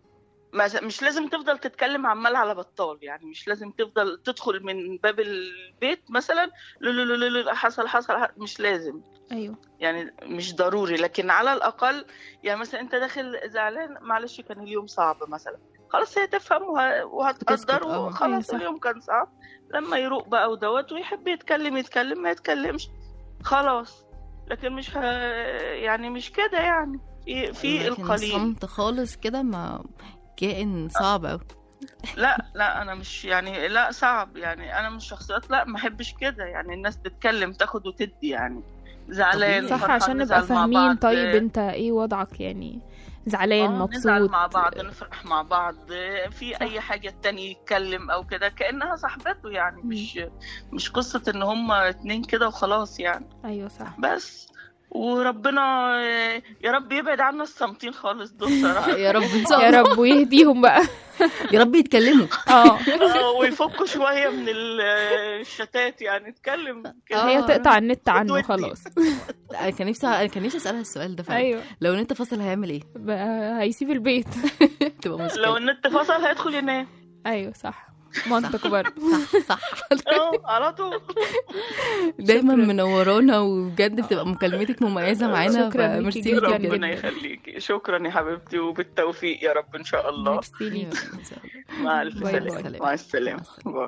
ما- مش لازم تفضل تتكلم عمال على بطال يعني مش لازم تفضل تدخل من باب البيت مثلا لا لا لا لا لا، حصل حصل حصل، مش لازم ايوه يعني مش ضروري لكن على الاقل يعني مثلا انت داخل زعلان معلش كان اليوم صعب مثلا خلاص هي تفهم وه- وهتقدر تسكت، اه. أيوة وخلاص صح. اليوم كان صعب لما يروق بقى ودوت ويحب يتكلم يتكلم ما يتكلمش خلاص لكن مش ه... يعني مش كده يعني في في لكن القليل صمت خالص كده ما كائن صعب قوي لا لا انا مش يعني لا صعب يعني انا مش شخصيات لا ما احبش كده يعني الناس تتكلم تاخد وتدي يعني زعلان طبيعي. صح فرحان، عشان نبقى نزعل مع فاهمين بعض. طيب انت ايه وضعك يعني زعلان آه، نزعل مبسوط مع بعض نفرح مع بعض في اي حاجه التاني يتكلم او كده كانها صاحبته يعني مم. مش مش قصه ان هما اتنين كده وخلاص يعني ايوه صح بس وربنا يا رب يبعد عنا الصامتين خالص دول صراحه يا رب ان شاء يا الله رب ويهديهم بقى يا رب يتكلموا اه آه، ويفكوا شويه من ال- الشتات يعني اتكلم كده هي تقطع النت عنه ودي. خلاص انا كان نفسي انا كان نفسي اسالها السؤال ده فعلا ايوه لو النت فصل هيعمل ايه؟ بقى هيسيب البيت تبقى لو مشكله النت فصل هيدخل ينام ايوه صح منطق برضه صح صح اه على طول دايما شكراً. منورانا وبجد بتبقى مكالمتك مميزه معانا شكراً ليكي فميرسي جداً ليكي ربنا جدا يخليكي شكرا يا حبيبتي وبالتوفيق يا رب ان شاء الله ميرسي ليك مع الف باي باي. سلامه مع السلامه باي.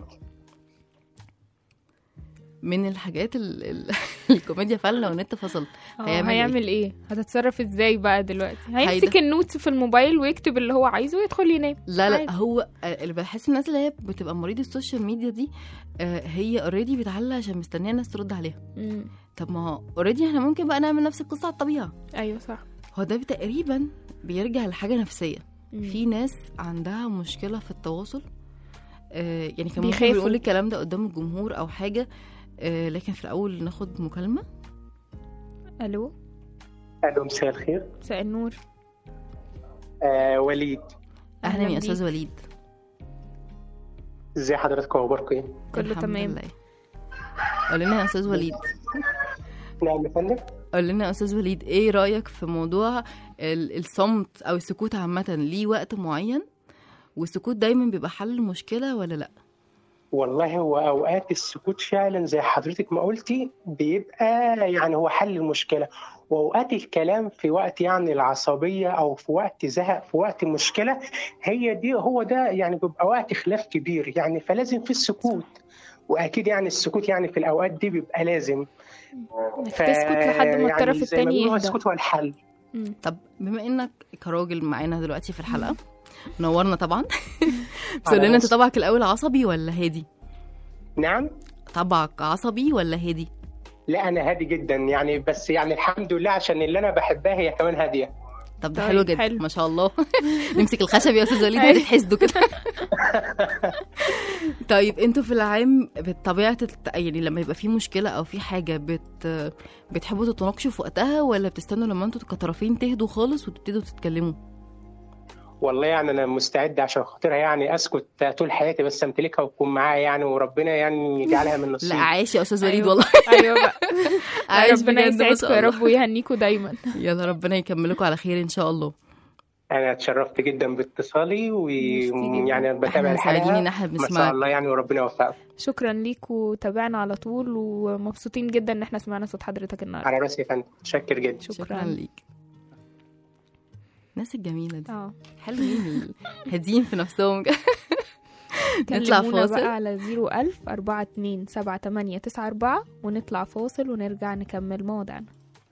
من الحاجات ال... ال... الكوميديا فعلا لو النت فصل آه، هيعمل إيه؟ هيعمل ايه هتتصرف ازاي بقى دلوقتي هيمسك هيدا. النوت في الموبايل ويكتب اللي هو عايزه ويدخل ينام لا لا عادي. هو آه، اللي بحس الناس اللي هي بتبقى مريض السوشيال ميديا دي آه، هي اوريدي بتعلق عشان مستنيه الناس ترد عليها مم. طب ما هو اوريدي احنا ممكن بقى نعمل نفس القصه على الطبيعه ايوه صح هو ده تقريبا بيرجع لحاجه نفسيه مم. في ناس عندها مشكله في التواصل آه، يعني كان ممكن بيخافوا. بيقول الكلام ده قدام الجمهور او حاجه آه، لكن في الاول ناخد مكالمه الو الو مساء الخير مساء النور آه وليد اهلا أهلاً يا استاذ بيك. وليد ازي حضرتك اخباركم ايه؟ كله الحمد تمام لله. قول لنا يا استاذ وليد نعم يا فندم قول لنا يا استاذ وليد ايه رايك في موضوع ال- الصمت او السكوت عامه ليه وقت معين والسكوت دايما بيبقى حل المشكله ولا لا والله هو اوقات السكوت فعلا زي حضرتك ما قلتي بيبقى يعني هو حل المشكله واوقات الكلام في وقت يعني العصبيه او في وقت زهق في وقت مشكله هي دي هو ده يعني بيبقى وقت خلاف كبير يعني فلازم في السكوت واكيد يعني السكوت يعني في الاوقات دي بيبقى لازم انك ف- تسكت لحد ما يعني الطرف زي ما التاني بيقولوا يهدى السكوت هو الحل مم. طب بما انك كراجل معانا دلوقتي في الحلقه نورنا طبعا بس على قول لنا انت راسي. طبعك الاول عصبي ولا هادي نعم طبعك عصبي ولا هادي لا انا هادي جدا يعني بس يعني الحمد لله عشان اللي انا بحبها هي كمان هاديه طب ده طيب، حلو جدا حلو. ما شاء الله نمسك الخشب يا استاذ وليد أيوة. هتتحسدوا كده طيب انتوا في العام بطبيعه الت... يعني لما يبقى في مشكله او في حاجه بت بتحبوا تتناقشوا في وقتها ولا بتستنوا لما انتوا كطرفين تهدوا خالص وتبتدوا تتكلموا والله يعني انا مستعد عشان خاطرها يعني اسكت طول حياتي بس امتلكها وتكون معايا يعني وربنا يعني يجعلها من لا نصيبي عاش يا استاذ وليد أيوة. والله ايوه بقى عاش ربنا بجد، ما يسعدكم شاء يا الله. رب ويهنيكم دايما يلا ربنا يكملكم على خير ان شاء الله انا اتشرفت جدا باتصالي ميرسي جداً. ويعني بتابع احنا سعيدين الحلقه ان احنا ما شاء بنسمعك الله يعني وربنا يوفقك شكرا ليك وتابعنا على طول ومبسوطين جدا ان احنا سمعنا صوت حضرتك النهارده على راسي يا فندم متشكر جدا شكرا شكرا ليك الناس الجميله دي اه حلوين هاديين في نفسهم نطلع كلمونا فاصل بقى على 01000 42 78 94 ونطلع فاصل ونرجع نكمل مواضيعنا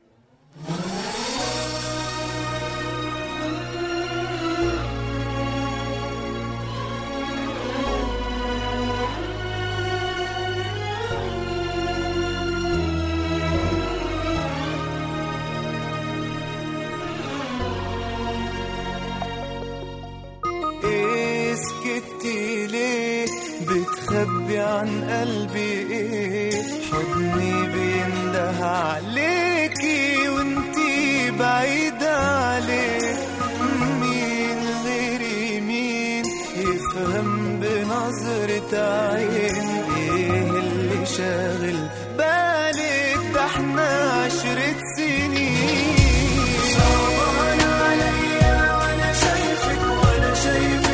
ايه سكتي ليه بتخبي عن قلبي ايه حضني بينده عليكي وانتي بعيدة عليه مين غيري مين يفهم بنظرة عين ايه اللي شاغل بالك ده احنا عشرة سنين صعبان عليا وانا شايفك وانا شايف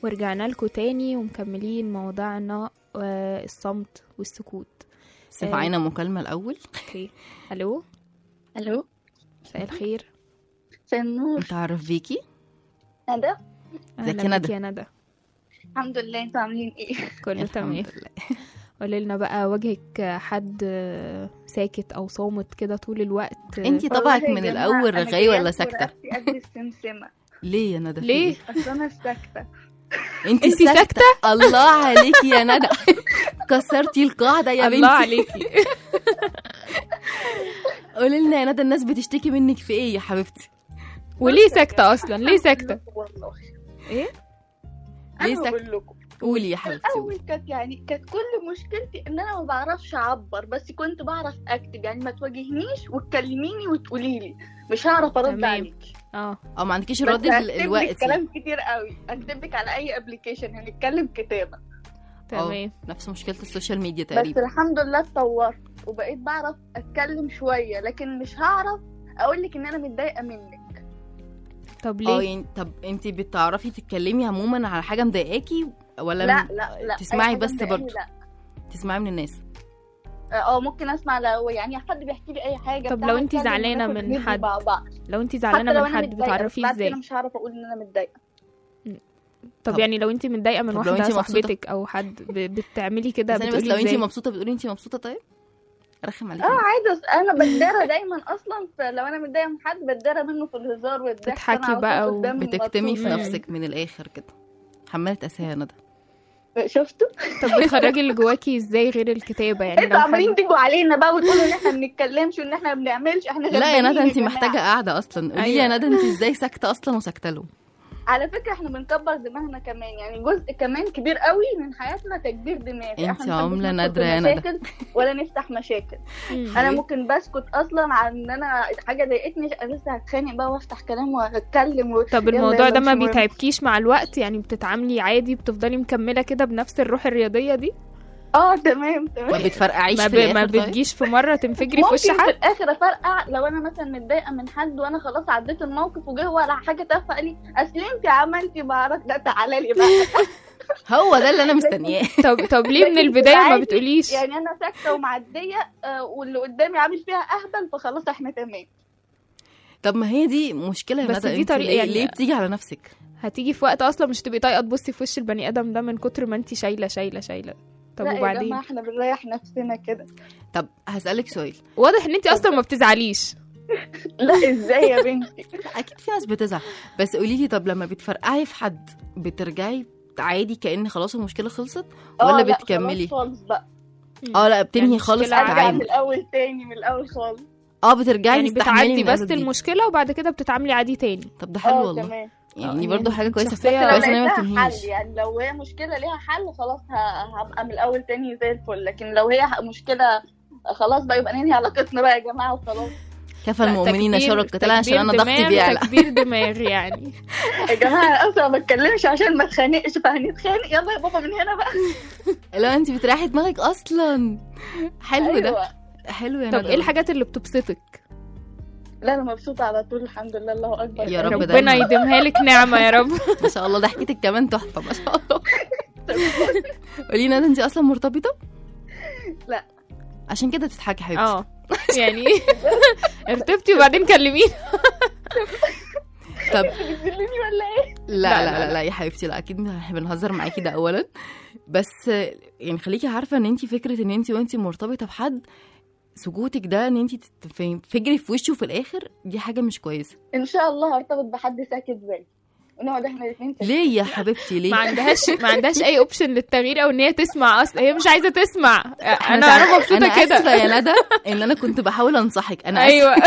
ورجعنا لكم تاني ومكملين موضوعنا آه، الصمت والسكوت بس معانا مكالمه الاول اوكي الو الو مساء الخير مساء النور نتعرف بيكي ندى ازيك يا أهلا ندى؟ بيك يا ندى الحمد لله انتوا عاملين ايه كله تمام الحمد لله قولي لنا بقى وجهك حد آه، ساكت او صامت كده طول الوقت آه، انتي طبعك والله يا من جماعة الاول أنا رغاي جاية ولا أذكر ساكته نفسي قبل السمسمة ليه يا ندى في ليه؟ إيه؟ اصل انا ساكتة انت انتي ساكته الله عليكي يا ندى كسرتي القاعده يا بنتي الله عليكي قولي لنا يا ندى الناس بتشتكي منك في ايه يا حبيبتي وليه ساكتة اصلا ليه ساكتة والله ليه انا ساكته بقول لكم قولي يا حبيبتي قولي. اول كانت يعني كانت كل مشكلتي ان انا ما بعرفش اعبر بس كنت بعرف اكتب يعني ما تواجهنيش وتكلميني وتقولي لي مش هعرف ارد تمام. عليك اه او ما عندكيش بس رد هكتب لك الوقت كلام كتير قوي اكتب لك على اي ابلكيشن هنتكلم كتابه تمام نفس مشكله السوشيال ميديا بس تقريبا الحمد لله اتطورت وبقيت بعرف اتكلم شويه لكن مش هعرف اقول لك ان انا متضايقه منك طب اه ليه يعني طب انت بتعرفي تتكلمي عموما على حاجه مضايقاكي ولا لا م- لا لا تسمعي أي حاجة بس مضايقاني برضه لا تسمعي من الناس اه ممكن اسمع لو يعني حد بيحكي لي اي حاجه طب بتاع لو انتي نتكلم زعلانة وناخد من وندي حد، مع بعض لو انت حتى زعلانة لو من انا حد متضايقة، بتعرفيه بعد ازاي كده مش هعرف اقول ان انا متضايقه طب, طب- يعني لو انت متضايقة من طب لو واحدة انتي مبسوطة؟ صاحبتك او حد ب- بتعملي كده ثانية بس بتقولي لو انت ازاي مبسوطه بتقولي انت مبسوطه طيب رخم عليكي اه عادي أص- انا بتدارى دايما اصلا فلو انا متضايقه من حد بتدارى منه في الهزار والضحك تضحكي فأنا على طول بقى و- قدام بتكتمي في مبسوطة. نفسك من الاخر كده حمالة اساها يا ندى شفتوا طب بتخرجي اللي جواكي ازاي غير الكتابة يعني انتوا لو عمالين حد تيجوا علينا بقى وتقولوا ان احنا ما بنتكلمش وان احنا ما بنعملش احنا لا يا غلبانين ندى انت جماعة. محتاجه قاعده اصلا قولي لي يا أيوة. ندى انت ازاي ساكته اصلا وساكته له على فكره احنا بنكبر دماغنا كمان يعني جزء كمان كبير قوي من حياتنا تكبير دماغ انت احنا ما عاملة بنحبش نادرة ندخل يا في ندى. مشاكل ولا نفتح مشاكل مم. انا ممكن بسكت اصلا عن ان انا حاجه ضايقتني لسه هتخانق بقى وافتح كلام واتكلم و... طب يلا الموضوع يلا ده ما مش مهم. بيتعبكيش مع الوقت يعني بتتعاملي عادي بتفضلي مكملة كده بنفس الروح الرياضية دي اه تمام ما تمام بتفرقعيش ما, في ب... الاخر ما طيب بتجيش في مرة تنفجري في وش ممكن في حد الاخر افرقع لو انا مثلا متضايقه من حد وانا خلاص عديت الموقف وجه ولا حاجه تافهه قال لي اصل انت عملتي بعرف لا تعالى لي بقى هو ده اللي انا مستنياه طب طب ليه من البداية ما عادي. بتقوليش يعني انا ساكته ومعديه آه، واللي قدامي عامل فيها اهبل فخلاص احنا تمام طب ما هي دي مشكله يا بس ندى دي انت طريقة ليه, يعني- ليه بتيجي على نفسك هتيجي في وقت اصلا مش تبقي طايقة تبصي في وش البني ادم ده من كتر ما انت شايلة شايلة شايلة طب لا يا وبعدين جماعه احنا بنريح نفسنا كده طب هسالك سؤال واضح ان انت اصلا ما بتزعليش لا ازاي يا بنتي اكيد في ناس بتزعل بس قولي لي طب لما بتفرقعي في حد بترجعي عادي كأن خلاص المشكله خلصت آه، ولا لا، بتكملي خلاص خالص بقى اه لا بتنهي يعني خالص مشكلة عادي. ارجع من التعامل الاول تاني من الاول خالص اه بترجعي يعني تستحملي بتعدي من بس أول وجديد. المشكلة وبعد كده بتتعاملي عادي تاني طب ده حلو اه والله تمام يعني آه، برضه يعني حاجه كويسه شخصية- لو كويس ان هي ما لقيتها بتنهيش حل يعني لو هي مشكله ليها حل خلاص ه- هبقى من الاول تاني زي الفل لكن لو هي مشكله خلاص بقى يبقى ننهي علاقتنا بقى يا جماعه وخلاص كفى لا، المؤمنين تكبير- شر القتال عشان انا تكبير ضغطي دماغ- بيعلى تكبير دماغ يعني يا جماعه انا اصلا ما بتكلمش عشان ما اتخانقش فهنتخانق يلا يا بابا من هنا بقى لو انت بتريحي دماغك اصلا حلو ده أيوة. حلو يا طب ندى ايه الحاجات اللي بتبسطك لا انا مبسوطه على طول الحمد لله الله اكبر يا رب ربنا دايما. يديمها لك نعمة يا رب ما شاء الله ضحكتك كمان تحفه ما شاء الله قولي ندى انت اصلا مرتبطه لا. عشان كده تضحكي حبيبتي اه يعني ارتبتي وبعدين كلميني طب بتذلني ولا ايه لا لا، لا لا، لا, لا يا حبيبتي لا اكيد احنا بنهزر معاكي ده اولا بس يعني خليكي عارفه ان انت فكره ان انت وانت مرتبطه بحد سكوتك ده ان انت تفجري في وشه في الاخر دي حاجه مش كويسه ان شاء الله هرتبط بحد ساكت زي ونقعد احنا الاثنين ليه يا حبيبتي ليه ما عندهاش ما عندهاش اي اوبشن للتغيير او ان هي تسمع اصلا هي مش عايزه تسمع احنا انا تع- انا مبسوطه انا كده اسفه يا ندى ان انا كنت بحاول انصحك انا اسفه ايوه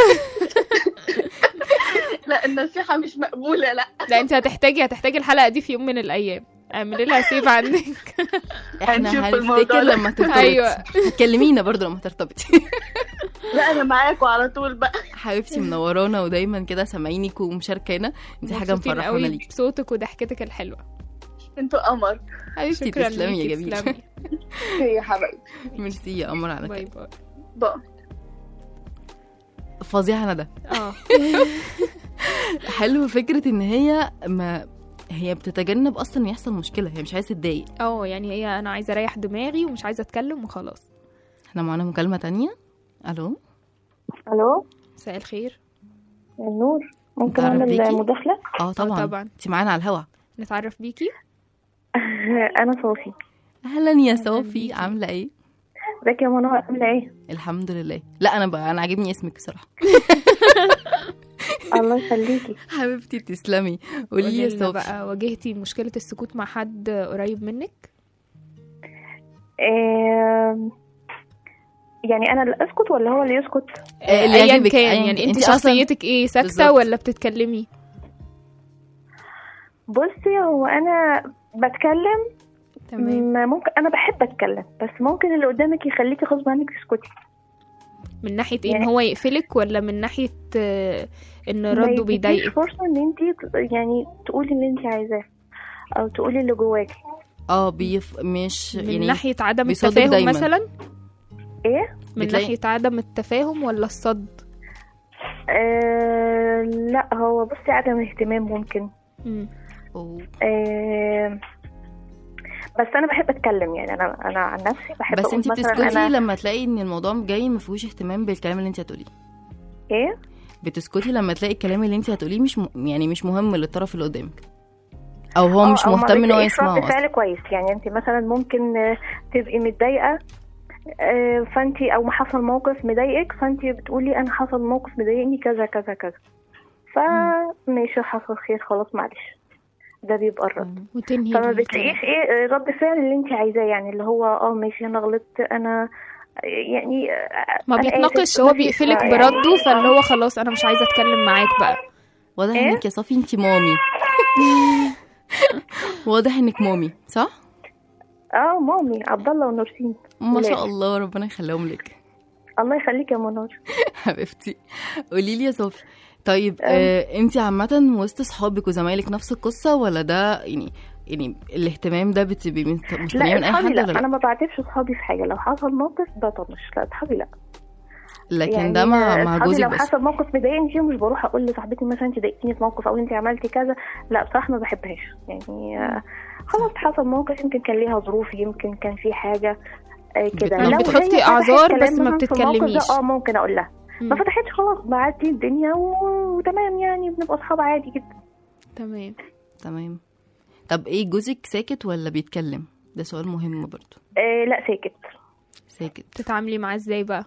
لا النصيحه مش مقبوله لا لا انت هتحتاجي هتحتاجي الحلقه دي في يوم من الايام اعملي لها سيف عندك احنا هنشوف الموضوع هنفتكر ده. لما ترتبطي أيوة. هتكلمينا برضو لما ترتبطي لا انا معاكوا على طول بقى حبيبتي منورانا ودايما كده سامعينك ومشاركانا دي حاجه مبسوطين مفرحانا قوي ليكي بصوتك وضحكتك الحلوه انتوا قمر حبيبتي شكرا تسلمي يا ليكي، جميل تسلمي. يا حبايبي ميرسي يا قمر على باي كده باي بقى فظيعه ندى اه حلو فكره ان هي ما هي بتتجنب اصلا إن يحصل مشكله هي مش عايزه تتضايق اه يعني هي انا عايزه اريح دماغي ومش عايزه اتكلم وخلاص احنا معانا مكالمه تانية الو الو مساء الخير النور ممكن نتعرف اعمل بيكي؟ مداخله اه طبعا طبعا. انت معانا على الهوا نتعرف بيكي انا صوفي اهلا يا صوفي عامله ايه ازيك يا منى عامله ايه الحمد لله لا انا بقى انا عاجبني اسمك بصراحه الله يخليكي حبيبتي تسلمي قولي لي يا قولي لنا صوفي بقى واجهتي مشكله السكوت مع حد قريب منك آم، يعني انا اللي اسكت ولا هو اللي يسكت آه، اللي ايا يعجبك، كان أياً- يعني انت أنت أصلاً- شخصيتك ايه ساكته بالظبط. ولا بتتكلمي بصي هو انا بتكلم تمام ما ممكن انا بحب اتكلم بس ممكن اللي قدامك يخليكي غصب عنك تسكتي من ناحيه ايه ان يعني- هو يقفلك ولا من ناحيه آه، ان ما رده يديكيش بيضايقك فرصه ان انت يعني تقولي اللي انت عايزاه او تقولي اللي جواكي اه بيف مش من يعني ناحيه عدم بيصدق التفاهم دايماً. مثلا ايه من بتلاقي- ناحيه عدم التفاهم ولا الصد آه لا هو بصي عدم اهتمام ممكن مم. أوه. آه بس انا بحب اتكلم يعني انا انا عن نفسي بحب بس أقول انت مثلا بتسكتي انا لما تلاقي ان الموضوع جاي ما فيهوش اهتمام بالكلام اللي انت هتقوليه ايه بتسكتي لما تلاقي الكلام اللي انت هتقوليه مش م... يعني مش مهم للطرف اللي قدامك او هو آه، مش أو ما مهتم ان هو بتلاقيش يسمعه رد اصلا فعل كويس يعني انت مثلا ممكن آه، تبقي متضايقه آه، فانت او ما حصل موقف مضايقك فانت بتقولي انا حصل موقف مضايقني كذا كذا كذا فماشي حصل خير خلاص معلش ده بيبقى الرد وتنهي فما الكلام. بتلاقيش ايه آه، رد فعل اللي انت عايزاه يعني اللي هو اه ماشي انا غلطت انا آه، يعني آه، ما أنا بيتناقش آسف، هو مفيش بيقفلك يعني- برده فاللي هو خلاص انا مش عايزه اتكلم معاك بقى واضح إيه؟ انك يا صافي انت مامي واضح انك مامي صح اه مامي عبد الله ونورسين ما شاء ولاد. الله ربنا يخليهم لك الله يخليك يا منار حبيبتي قولي لي يا صافي طيب آه انت عامة وسط صحابك وزمايلك نفس القصة ولا ده يعني يعني الاهتمام ده بتبقي مست- مستنياه لا من اي اصحابي حد لا ولا انا لا؟ ما بعاتبش اصحابي في حاجه لو حصل موقف بطنش لا اصحابي لا لكن ده مع مع أصحابي جوزك لو بس حصل موقف مضايقني فيه مش بروح اقول لصاحبتي مثلا انت ضايقتيني في موقف او انت عملتي كذا لا بصراحه ما بحبهاش يعني آه، خلاص حصل موقف يمكن كان ليها ظروف يمكن كان في حاجه آه، كده يعني لو بتحطي هي فتحت أعذار كلام بس ما مثلاً في الموقف ده، بتتكلميش. اه ممكن اقول لها مم. ما فتحتش خلاص بعدي الدنيا و- وتمام يعني بنبقى اصحاب عادي جدا تمام تمام طب ايه جوزك ساكت ولا بيتكلم؟ ده سؤال مهم برضو آه لا ساكت ساكت تتعاملي معاه ازاي بقى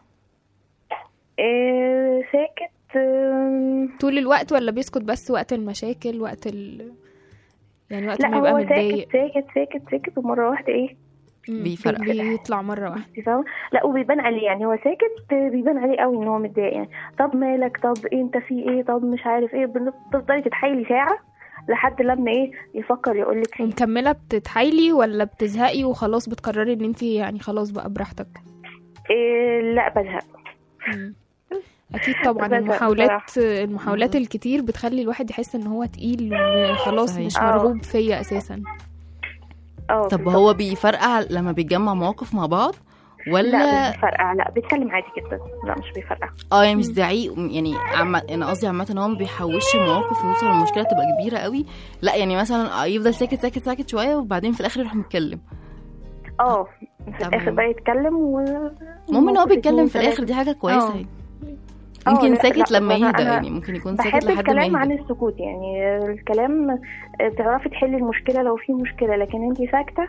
آه ساكت آم، طول الوقت ولا بيسكت بس وقت المشاكل وقت ال يعني وقت لا ما يبقى هو متضايق ساكت ساكت ساكت ساكت ومره واحده ايه مم. بيفرقع. بيطلع مره واحده انت فاهمه لا وبيبان عليه يعني هو ساكت بيبان عليه قوي ان هو متضايق يعني طب مالك طب إيه انت في ايه طب مش عارف ايه بتفضلي تتحايلي ساعه لحد لما ايه يفكر يقول لك ومكمله بتتحايلي ولا بتزهقي وخلاص بتقرري ان انت يعني خلاص بقى براحتك إيه لا بزهق مم. اكيد طبعا بزهق المحاولات بصراحة. المحاولات الكتير بتخلي الواحد يحس ان هو تقيل وخلاص صحيح. مش آه. مرغوب فيا اساسا اه طب بالظبط. هو بيفرقع لما بيتجمع مواقف مع بعض ولا لا مش بيفرقع لا بيتكلم عادي جدا لا مش بيفرقع اه يعني مش زعيق يعني عم... انا قصدي عامه ان هو ما بيحوش مواقف ويوصل المشكله تبقى كبيره قوي لا يعني مثلا يفضل ساكت ساكت ساكت شويه وبعدين في الاخر يروح متكلم اه في تمام. الاخر بقى يتكلم و المهم ان هو موقف بيتكلم اتنين في الاخر تلاتة. دي حاجه كويسه آه. يعني آه، يمكن لا، ساكت لا، لما أنا- يهدى أنا يعني ممكن يكون ساكت بحب لحد ما الكلام عن يهدى السكوت يعني الكلام آه، بتعرفي تحلي المشكلة لو في مشكلة لكن انتي ساكتة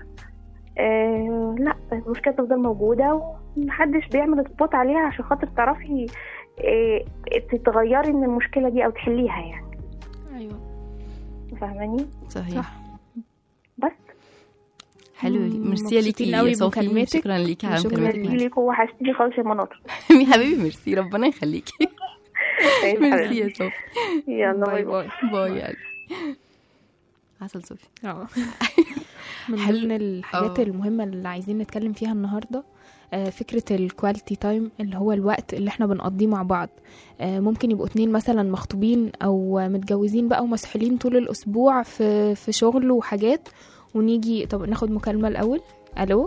آه لا المشكلة تفضل موجودة ومحدش بيعمل سبوت عليها عشان خاطر تعرفي آه تتغيري من المشكلة دي أو تحليها يعني ايوه فاهماني صحيح صح. بس حلو مم، ميرسي ليكي مبسوطين يا قوي صوفي بمكالمتك. شكرا ليكي على وشكراً مكالمتك ليكي. معانا. ليك وحشتيني خالص يا منار يا حبيبي ميرسي ربنا يخليكي ميرسي يا صوفي يلا باي باي باي باي باي يا قلبي عسل صوفي اه من حلو. ضمن الحاجات آه. المهمة اللي عايزين نتكلم فيها النهاردة آه، فكرة الكواليتي تايم اللي هو الوقت اللي احنا بنقضيه مع بعض آه، ممكن يبقوا اتنين مثلا مخطوبين او متجوزين بقى ومسحولين طول الاسبوع في في شغل وحاجات ونيجي طب ناخد مكالمة الاول الو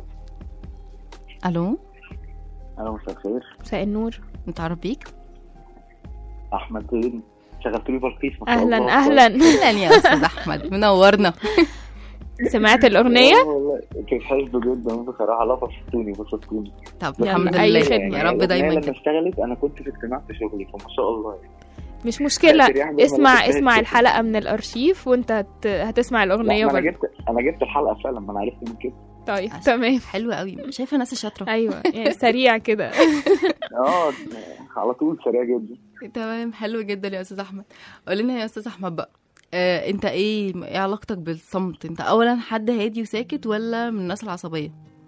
الو أهلا مساء الخير مساء النور نتعرف بيك أحمد زين شغلت لي بلقيس ما شاء اهلا الله. اهلا اهلا يا استاذ احمد منورنا سمعت الاغنيه آه والله كنت حاسس جدا بصراحه لا بسطوني بسطوني طب يلا، الحمد أي لله خدمة. يا رب الأغنية دايما لما كده اشتغلت انا كنت في اجتماع في شغلي فما شاء الله يعني. مش مشكله فاكر يا أحمد لما اسمع كنت اسمع هتكتب؟ الحلقه من الارشيف وانت هت... هتسمع لا، الاغنيه ما انا برضه جبت انا جبت الحلقه فعلا ما انا عرفت من كده طيب تمام حلوة قوي شايفه ناس شاطره ايوه يعني سريع كده اه على طول سريع جدا تمام حلو جدا يا استاذ احمد قول لنا يا استاذ احمد بقى آه، انت ايه ايه علاقتك بالصمت انت اولا حد هادي وساكت ولا من الناس العصبيه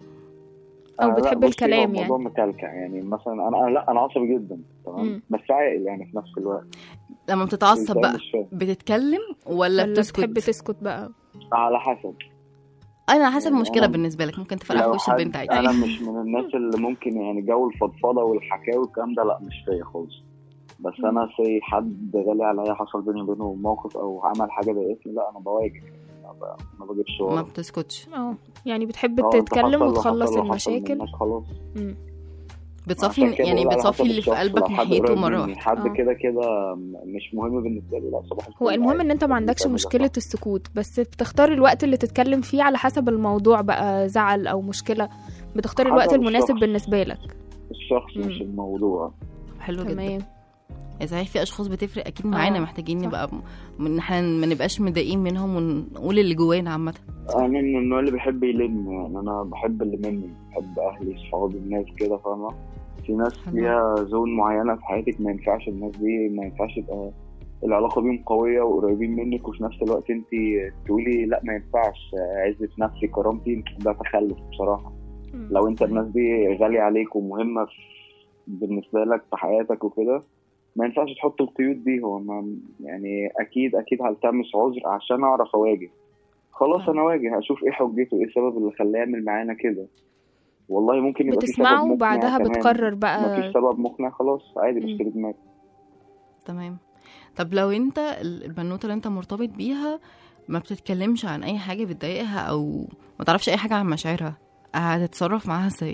او آه، لا، بتحب بصي، هو الكلام الموضوع يعني متلكع يعني مثلا انا لا انا عصبي جدا تمام مم. بس عاقل يعني في نفس الوقت لما بتتعصب إزاي بقى مش فاهم. بتتكلم ولا ولا بتسكت بتحب تسكت بقى على حسب انا حسب يعني المشكله أنا- بالنسبه لك ممكن تفرقع في لو وش حد البنت عادي انا مش من الناس اللي ممكن يعني جو الفضفضه والحكاوي والكلام ده لا مش فيا خالص بس انا سي حد غالي عليا حصل بيني وبينه موقف او عمل حاجه ضايقتني لا انا بواجه ما ب- ما بجيبش ما ورا بتسكتش اه يعني بتحب اه، انت تتكلم حصل وتخلص وحصل وحصل المشاكل منك خلاص مم. بتصفي عشان كده يعني بقول على بتصفي حسب اللي في الشخص، قلبك لو حد ناحيته قريب مره مني، واحده حد اه. كده كده م- مش مهم بالنسبه لي لا صباح الفل هو المهم عادي. ان انت ما عندكش بتعمل ده مشكلة صح. السكوت بس بتختار الوقت اللي تتكلم فيه على حسب الموضوع بقى زعل او مشكلة بتختار الوقت حسب المناسب الشخص. بالنسبة لك الشخص مش مم. الموضوع حلو جدا تمام إذا صحيح في اشخاص بتفرق اكيد معانا اه، محتاجين صح. نبقى م- ان احنا ما نبقاش متضايقين منهم ونقول اللي جوانا عامه انا من النوع اللي بيحب يلم يعني انا بحب اللي مني بحب اهلي صحابي الناس كده فاهمه في ناس حلو. ليها زون معينه في حياتك ما ينفعش الناس دي ما ينفعش يبقى العلاقه بيهم قويه وقريبين منك وفي نفس الوقت انت تقولي لا ما ينفعش عزة نفسي كرامتي ده تخلف بصراحه مم. لو انت الناس دي غاليه عليك ومهمه في- بالنسبه لك في حياتك وكده ما ينفعش تحط القيود دي هو ما يعني اكيد اكيد هلتمس عذر عشان اعرف اواجه خلاص فاهم. انا اواجه اشوف ايه حجته ايه السبب اللي خلاه يعمل معانا كده والله ممكن يبقى في سبب بتسمعه مقنع وبعدها كمان. بتقرر بقى مفيش سبب مقنع خلاص عادي مم. مش في دماغي تمام طب لو انت ال- البنوته اللي انت مرتبط بيها ما بتتكلمش عن اي حاجه بتضايقها او ما تعرفش اي حاجه عن مشاعرها هتتصرف معاها ازاي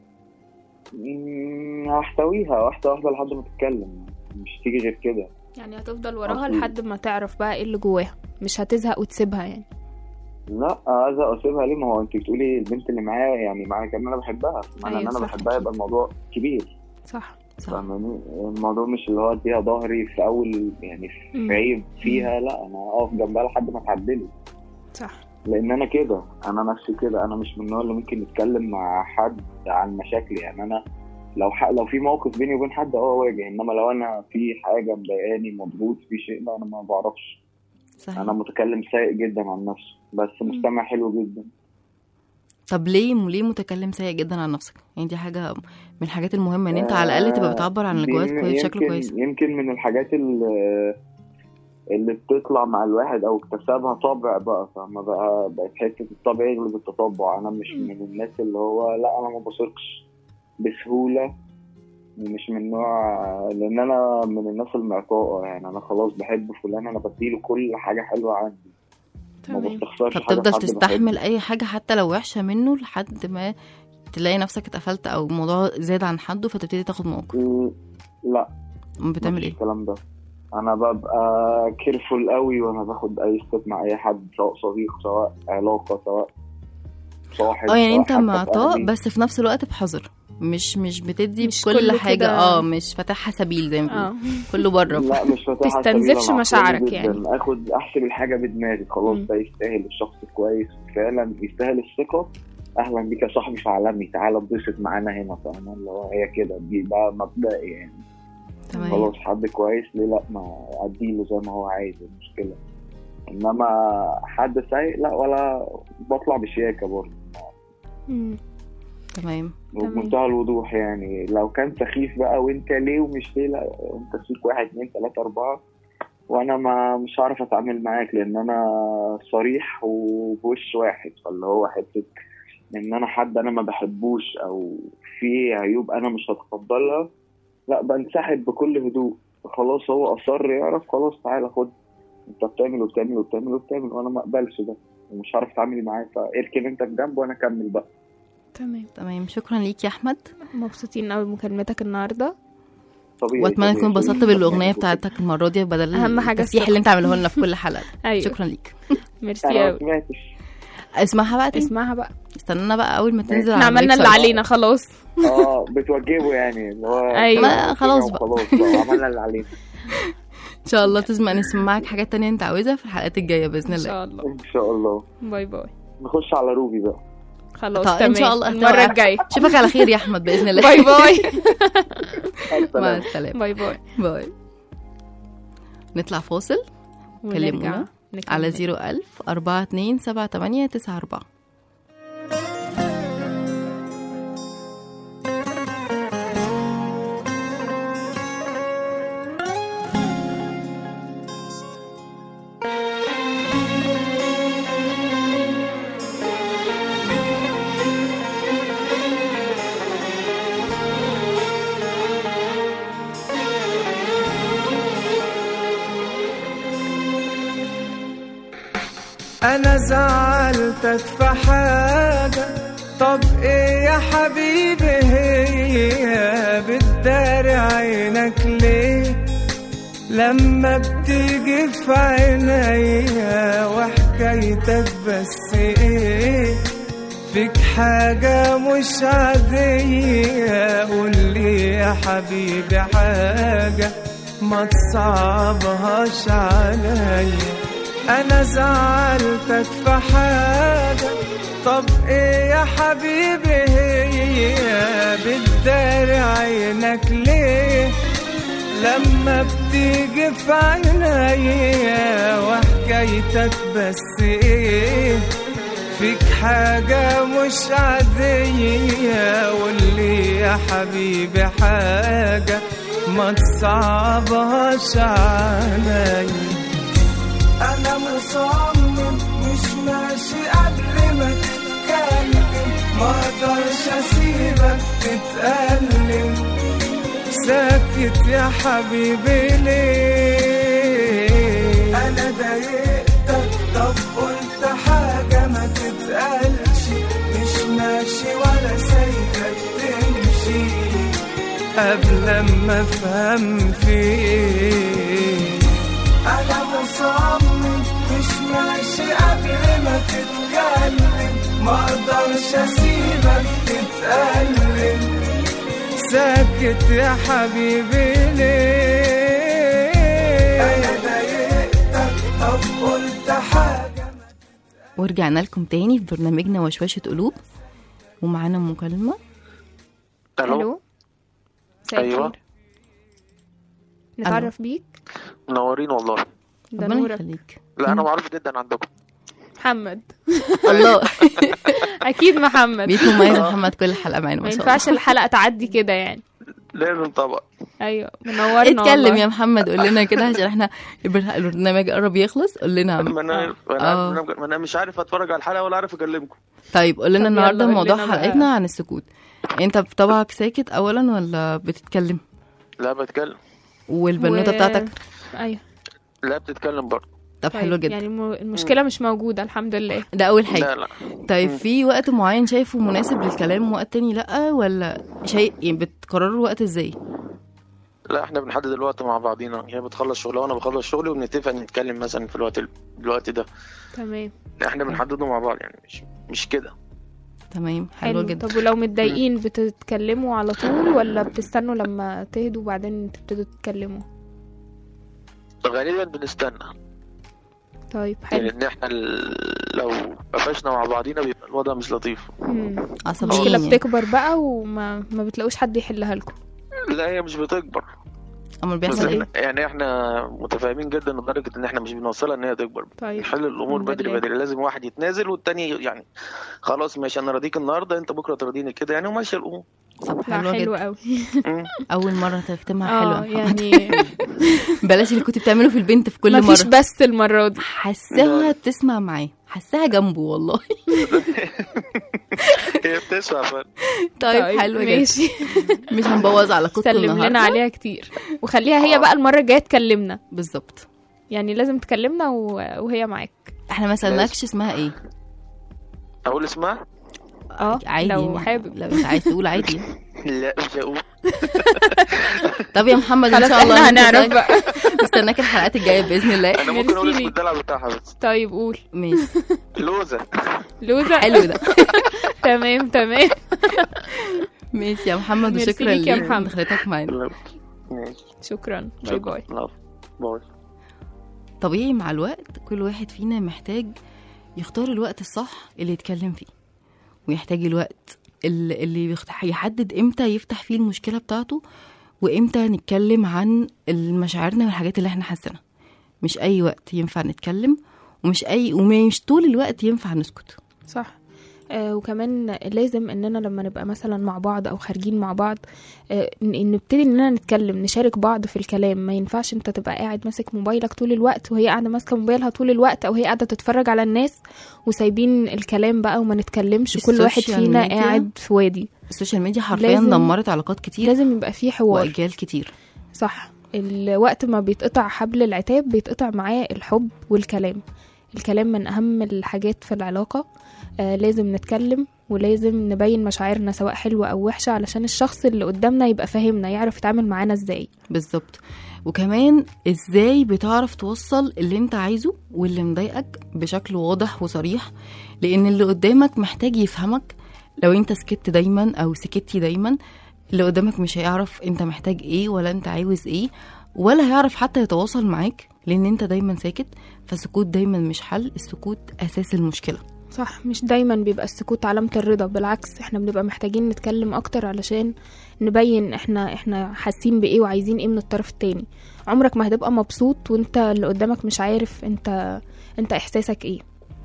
مم، هحتويها واحده واحده لحد ما تتكلم مش تيجي غير كده يعني هتفضل وراها أكيد. لحد ما تعرف بقى ايه اللي جواها مش هتزهق وتسيبها يعني لا عايز اسيبها ليه ما هو انت بتقولي البنت اللي معايا يعني معايا كمان انا بحبها معنى أيوة ان انا صح، بحبها أكيد. يبقى الموضوع كبير صح صح فاهماني الموضوع مش اللي هو اديها ظهري في اول يعني مم. في عيب فيها لا انا اقف جنبها لحد ما تعدله صح لان انا كده انا نفسي كده انا مش من النوع اللي ممكن نتكلم مع حد عن مشاكلي يعني انا لو ح... لو في موقف بيني وبين حد اه اواجه انما لو انا في حاجه مضايقاني مضغوط في شيء لا انا ما بعرفش صحيح انا متكلم سيء جدا عن نفسي بس مستمع حلو جدا طب ليه ليه متكلم سيء جدا عن نفسك يعني دي حاجه من الحاجات المهمه ان انت على الاقل تبقى بتعبر عن اللي دي جواك كويس بشكل يمكن- كويس يمكن من الحاجات اللي اللي بتطلع مع الواحد او اكتسبها طبع بقى فما بقى بقت حته الطبع يغلب التطبع انا مش من الناس اللي هو لا انا ما بثقش بسهوله ومش من نوع لان انا من الناس المعطاءه يعني انا خلاص بحب فلان انا بديله كل حاجه حلوه عندي ما تمام بستخسرش حاجه فبتفضل في حد تستحمل بحبه. اي حاجه حتى لو وحشه منه لحد ما تلاقي نفسك اتقفلت او الموضوع زاد عن حده فتبتدي تاخد موقف لا بتعمل مفيش ايه الكلام ده انا ببقى كيرفول قوي وانا باخد اي ستيب مع اي حد سواء صديق سواء علاقه سواء صاحب اه يعني سواء انت حتى في معطاء أهلي. بس في نفس الوقت بحذر مش مش بتدي مش كل كله حاجه كده. اه مش فاتحها سبيل زي ما اه بيقولوا كله بره لا مش فاتحها تستنزفش سبيل، أنا مشاعرك عقلاني يعني. جدا. اخد احسب الحاجه بدماغي خلاص مم. ده يستاهل الشخص كويس فعلا يستاهل الثقه اهلا بيك يا صاحبي في عالمي تعالى اتبسط معانا هنا فاهم اللي هو هي كده دي ده مبدئي يعني تمام خلاص حد كويس ليه لا ما اديله زي ما هو عايز المشكله انما حد سيء لا ولا بطلع بشياكه برضه مم. تمام وبمنتهى الوضوح يعني لو كان سخيف بقى وانت ليه ومش ليه لا انت فيك واحد اتنين تلاته اربعه وانا ما مش هعرف اتعامل معاك لان انا صريح وبوش واحد فاللي هو حته ان انا حد انا ما بحبوش او في عيوب انا مش هتقبلها لا بنسحب بكل هدوء خلاص هو اصر يعرف خلاص تعالى خد انت بتعمل وبتعمل وبتعمل وبتعمل وانا ما اقبلش ده ومش هعرف اتعامل معاه فاركن انت في جنب وانا اكمل بقى تمام تمام شكرا ليك يا احمد مبسوطين قوي بمكالمتك النهارده طبيعي واتمنى تكون طبيعي. انبسطت بالاغنيه بتاعتك المره دي بدل أهم حاجة التسيح الثقة. اللي انت عامله لنا في كل حلقه أيوة. شكرا ليك ميرسي انا ما أوي سمعتش اسمعها بقى تاني اسمعها بقى استنانا بقى اول ما تنزل احنا على عملنا الويب اللي سايت. علينا خلاص اه بتوجبه يعني اللي هو أيوة. ما خلاص بقى. خلاص بقى عملنا اللي علينا ان شاء الله تسمع نسمعك حاجات تانية انت عاوزها في الحلقات الجايه باذن ان الله شاء الله ان شاء الله باي باي نخش على روبي بقى خلاص طيب تمام ان شاء الله المره الجايه اشوفك على خير يا احمد باذن الله باي باي مع السلامة. السلامه باي باي باي نطلع فاصل ونرجع كلمونا نكمل. على 01000 42 78 94 انا زعلتك في حاجة طب ايه يا حبيبي هي بتداري عينك ليه لما بتيجي في عينيا وحكايتك بس ايه فيك حاجة مش عادية قولي يا حبيبي حاجة ما تصعبهاش عليا انا زعلتك في حاجة طب ايه يا حبيبي هي بتداري عينك ليه لما بتيجي في عينيا وحكايتك بس ايه فيك حاجة مش عادية قولي يا حبيبي حاجة ما تصعبهاش عليا انا مصمم مش ماشي قبل ما تتكلم ما اقدرش اسيبك تتألم ساكت يا حبيبي ليه انا ضايقتك طب قلت حاجة ما تتقالش مش ماشي ولا سايبك تمشي قبل ما افهم فيك انا مصمم مش ماشي قبل ما تتكلم ما اقدرش اسيبك تتألم ساكت يا حبيبي ليه انا ضايقتك طب قلت حاجة ورجعنا لكم تاني في برنامجنا وشوشة قلوب ومعانا مكالمة الو مساء أيوة. الخير. نتعرف بيك منورين والله ده ربنا نورك يخليك لا انا معروف جدا عندكم محمد الله اكيد محمد بيت مميز محمد كل حلقة معانا ما ما شاء الله ينفعش الحلقه تعدي كده يعني لازم طبعا ايوه منورنا اتكلم والله. يا محمد قول لنا كده عشان احنا البر- البرنامج قرب يخلص قول لنا ما انا ما آه. انا, ما أنا مش عارف اتفرج على الحلقه ولا عارف اكلمكم طيب قول لنا طب النهارده يلا قول موضوع لنا بقى. حلقتنا عن السكوت انت بطبعك ساكت اولا ولا بتتكلم لا بتكلم والبنوته و- بتاعتك ايوه لا بتتكلم برضه طب طيب، حلو جدا يعني الم- المشكله مش موجوده الحمد لله ده اول حاجه لا لا طيب في وقت معين شايفه مناسب للكلام وقت تاني لا ولا شيء يعني بتقرروا الوقت ازاي لا احنا بنحدد الوقت مع بعضينا هي بتخلص شغلها وانا بخلص شغلي وبنتفق نتكلم مثلا في الوقت الوقت ده تمام احنا بنحدده مع بعض يعني مش مش كده تمام حلو, حلو جدا طب ولو متضايقين بتتكلموا على طول ولا بتستنوا لما تهدوا وبعدين تبتدوا تتكلموا غالبا بنستنى طيب يعني حلو ان احنا ال- لو قفشنا مع بعضينا بيبقى الوضع مش لطيف مم. عصبيين المشكله يعني. بتكبر بقى وما ما بتلاقوش حد يحلها لكم لا هي مش بتكبر امال بس بيحصل ايه احنا يعني احنا متفاهمين جدا لدرجه ان احنا مش بنوصلها ان هي تكبر طيب نحل الامور الحمد بدري لله. بدري لازم واحد يتنازل والتاني يعني خلاص ماشي انا راضيك النهارده انت بكره ترضيني كده يعني وماشيه الامور طب لا حلوه حلو جدا قوي مم. اول مره تختمها حلوه اه يا محمد. يعني بلاش اللي كنت بتعمله في البنت في كل مفيش مره بس المره دي حاساها بتسمع معاه حاساها جنبه والله هي بتسمع فعلا طيب, حلو جدا ماشي مش هنبوظ علاقتكم سلم لنا النهارده عليها كتير وخليها هي بقى المره الجايه تكلمنا بالظبط يعني لازم تكلمنا و... وهي معاك احنا ما سالناكش اسمها ايه اقول اسمها اه عادي لو يعني. حابب لو انت عايز تقول عادي لا مش هقول طب يا محمد ان خلاص شاء الله احنا أنت هنعرف سعيد. بقى مستناك الحلقات الجايه باذن الله انا ممكن اقول ميرسي اسم ليك. الدلع بتاعها بس طيب قول ماشي لوزة لوزة حلو ده تمام تمام ماشي يا محمد ميرسي وشكرا ليك يا ليك محمد. دخلتك معانا ماشي شكرا باي شكرا باي لا، باي طبيعي مع الوقت كل واحد فينا محتاج يختار الوقت الصح اللي يتكلم فيه ويحتاج الوقت ال- اللي يخت- يحدد امتى يفتح فيه المشكلة بتاعته وامتى نتكلم عن مشاعرنا والحاجات اللي احنا حاسينها مش اي وقت ينفع نتكلم ومش اي ومش طول الوقت ينفع نسكت صح آه وكمان لازم اننا لما نبقى مثلا مع بعض او خارجين مع بعض آه ن- نبتدي اننا نتكلم نشارك بعض في الكلام ما ينفعش انت تبقى قاعد ماسك موبايلك طول الوقت وهي قاعده ماسكه موبايلها طول الوقت او هي قاعده تتفرج على الناس وسايبين الكلام بقى وما نتكلمش كل واحد السوشيال فينا ميديا قاعد في وادي السوشيال ميديا حرفيا لازم- دمرت علاقات كتير لازم يبقى فيه حوار واجيال كتير صح الوقت ما بيتقطع حبل العتاب بيتقطع معاه الحب والكلام الكلام من أهم الحاجات في العلاقة آه لازم نتكلم ولازم نبين مشاعرنا سواء حلوة أو وحشة علشان الشخص اللي قدامنا يبقى فاهمنا يعرف يتعامل معانا ازاي بالظبط وكمان ازاي بتعرف توصل اللي انت عايزه واللي مضايقك بشكل واضح وصريح لان اللي قدامك محتاج يفهمك لو انت سكت دايما او سكتي دايما اللي قدامك مش هيعرف انت محتاج ايه ولا انت عاوز ايه ولا هيعرف حتى يتواصل معاك لان انت دايما ساكت فالسكوت دايما مش حل السكوت اساس المشكله صح مش دايما بيبقى السكوت علامة الرضا بالعكس احنا بنبقى محتاجين نتكلم اكتر علشان نبين احنا احنا حاسين بايه وعايزين ايه من الطرف التاني عمرك ما هتبقى مبسوط وانت اللي قدامك مش عارف انت انت احساسك ايه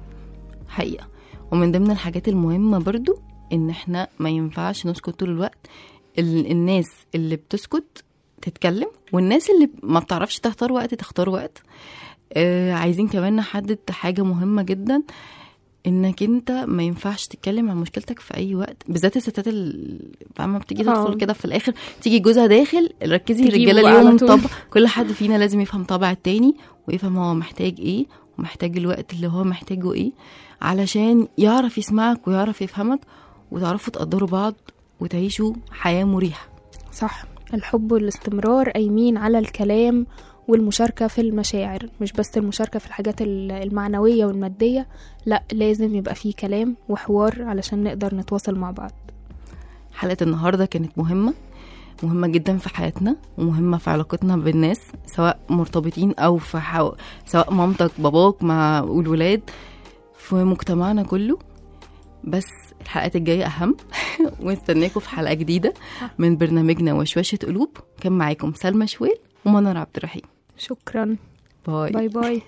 حقيقة ومن ضمن الحاجات المهمة برضو ان احنا ما ينفعش نسكت طول الوقت ال- الناس اللي بتسكت تتكلم والناس اللي ما بتعرفش تختار وقت تختار وقت آه عايزين كمان نحدد حاجة مهمة جدا انك انت ما ينفعش تتكلم عن مشكلتك في اي وقت بالذات الستات اللي فاهمه بتيجي آه. تدخل كده في الاخر تيجي جوزها داخل ركزي تجيبه الرجاله على اليوم طول. طبع كل حد فينا لازم يفهم طبع التاني ويفهم هو محتاج ايه ومحتاج الوقت اللي هو محتاجه ايه علشان يعرف يسمعك ويعرف يفهمك وتعرفوا تقدروا بعض وتعيشوا حياة مريحة صح الحب والاستمرار قايمين على الكلام والمشاركة في المشاعر مش بس المشاركة في الحاجات ال- المعنوية والمادية لا لازم يبقى فيه كلام وحوار علشان نقدر نتواصل مع بعض حلقة النهاردة كانت مهمة مهمة جدا في حياتنا ومهمة في علاقتنا بالناس سواء مرتبطين أو في حو... سواء مامتك باباك مع الولاد في مجتمعنا كله بس الحلقات الجاية أهم ونستناكم في حلقة جديدة من برنامجنا وشوشة قلوب كان معاكم سلمى شويل ومنار عبد الرحيم شكرا باي باي باي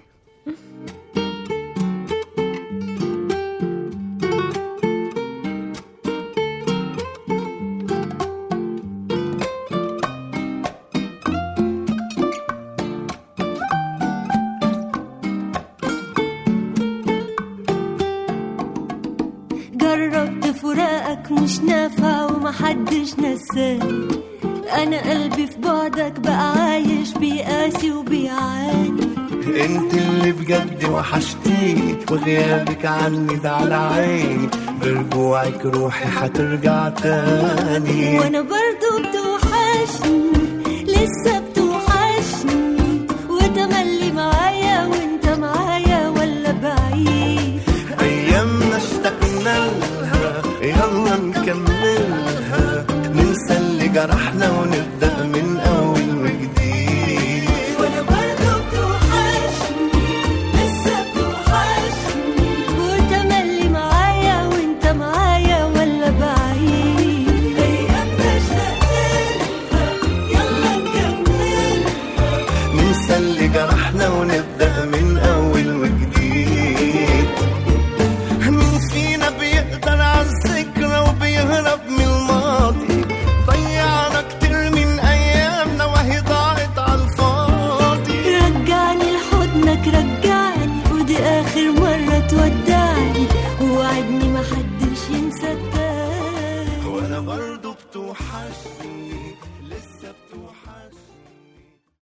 جربت فراقك مش نافع ومحدش نساني انا قلبي في بعدك بقى عايش بيقاسي وبيعاني انت اللي بجد وحشتيني وغيابك عني ده على عيني برجوعك روحي هترجع تاني وانا برضو بتوحشني لسه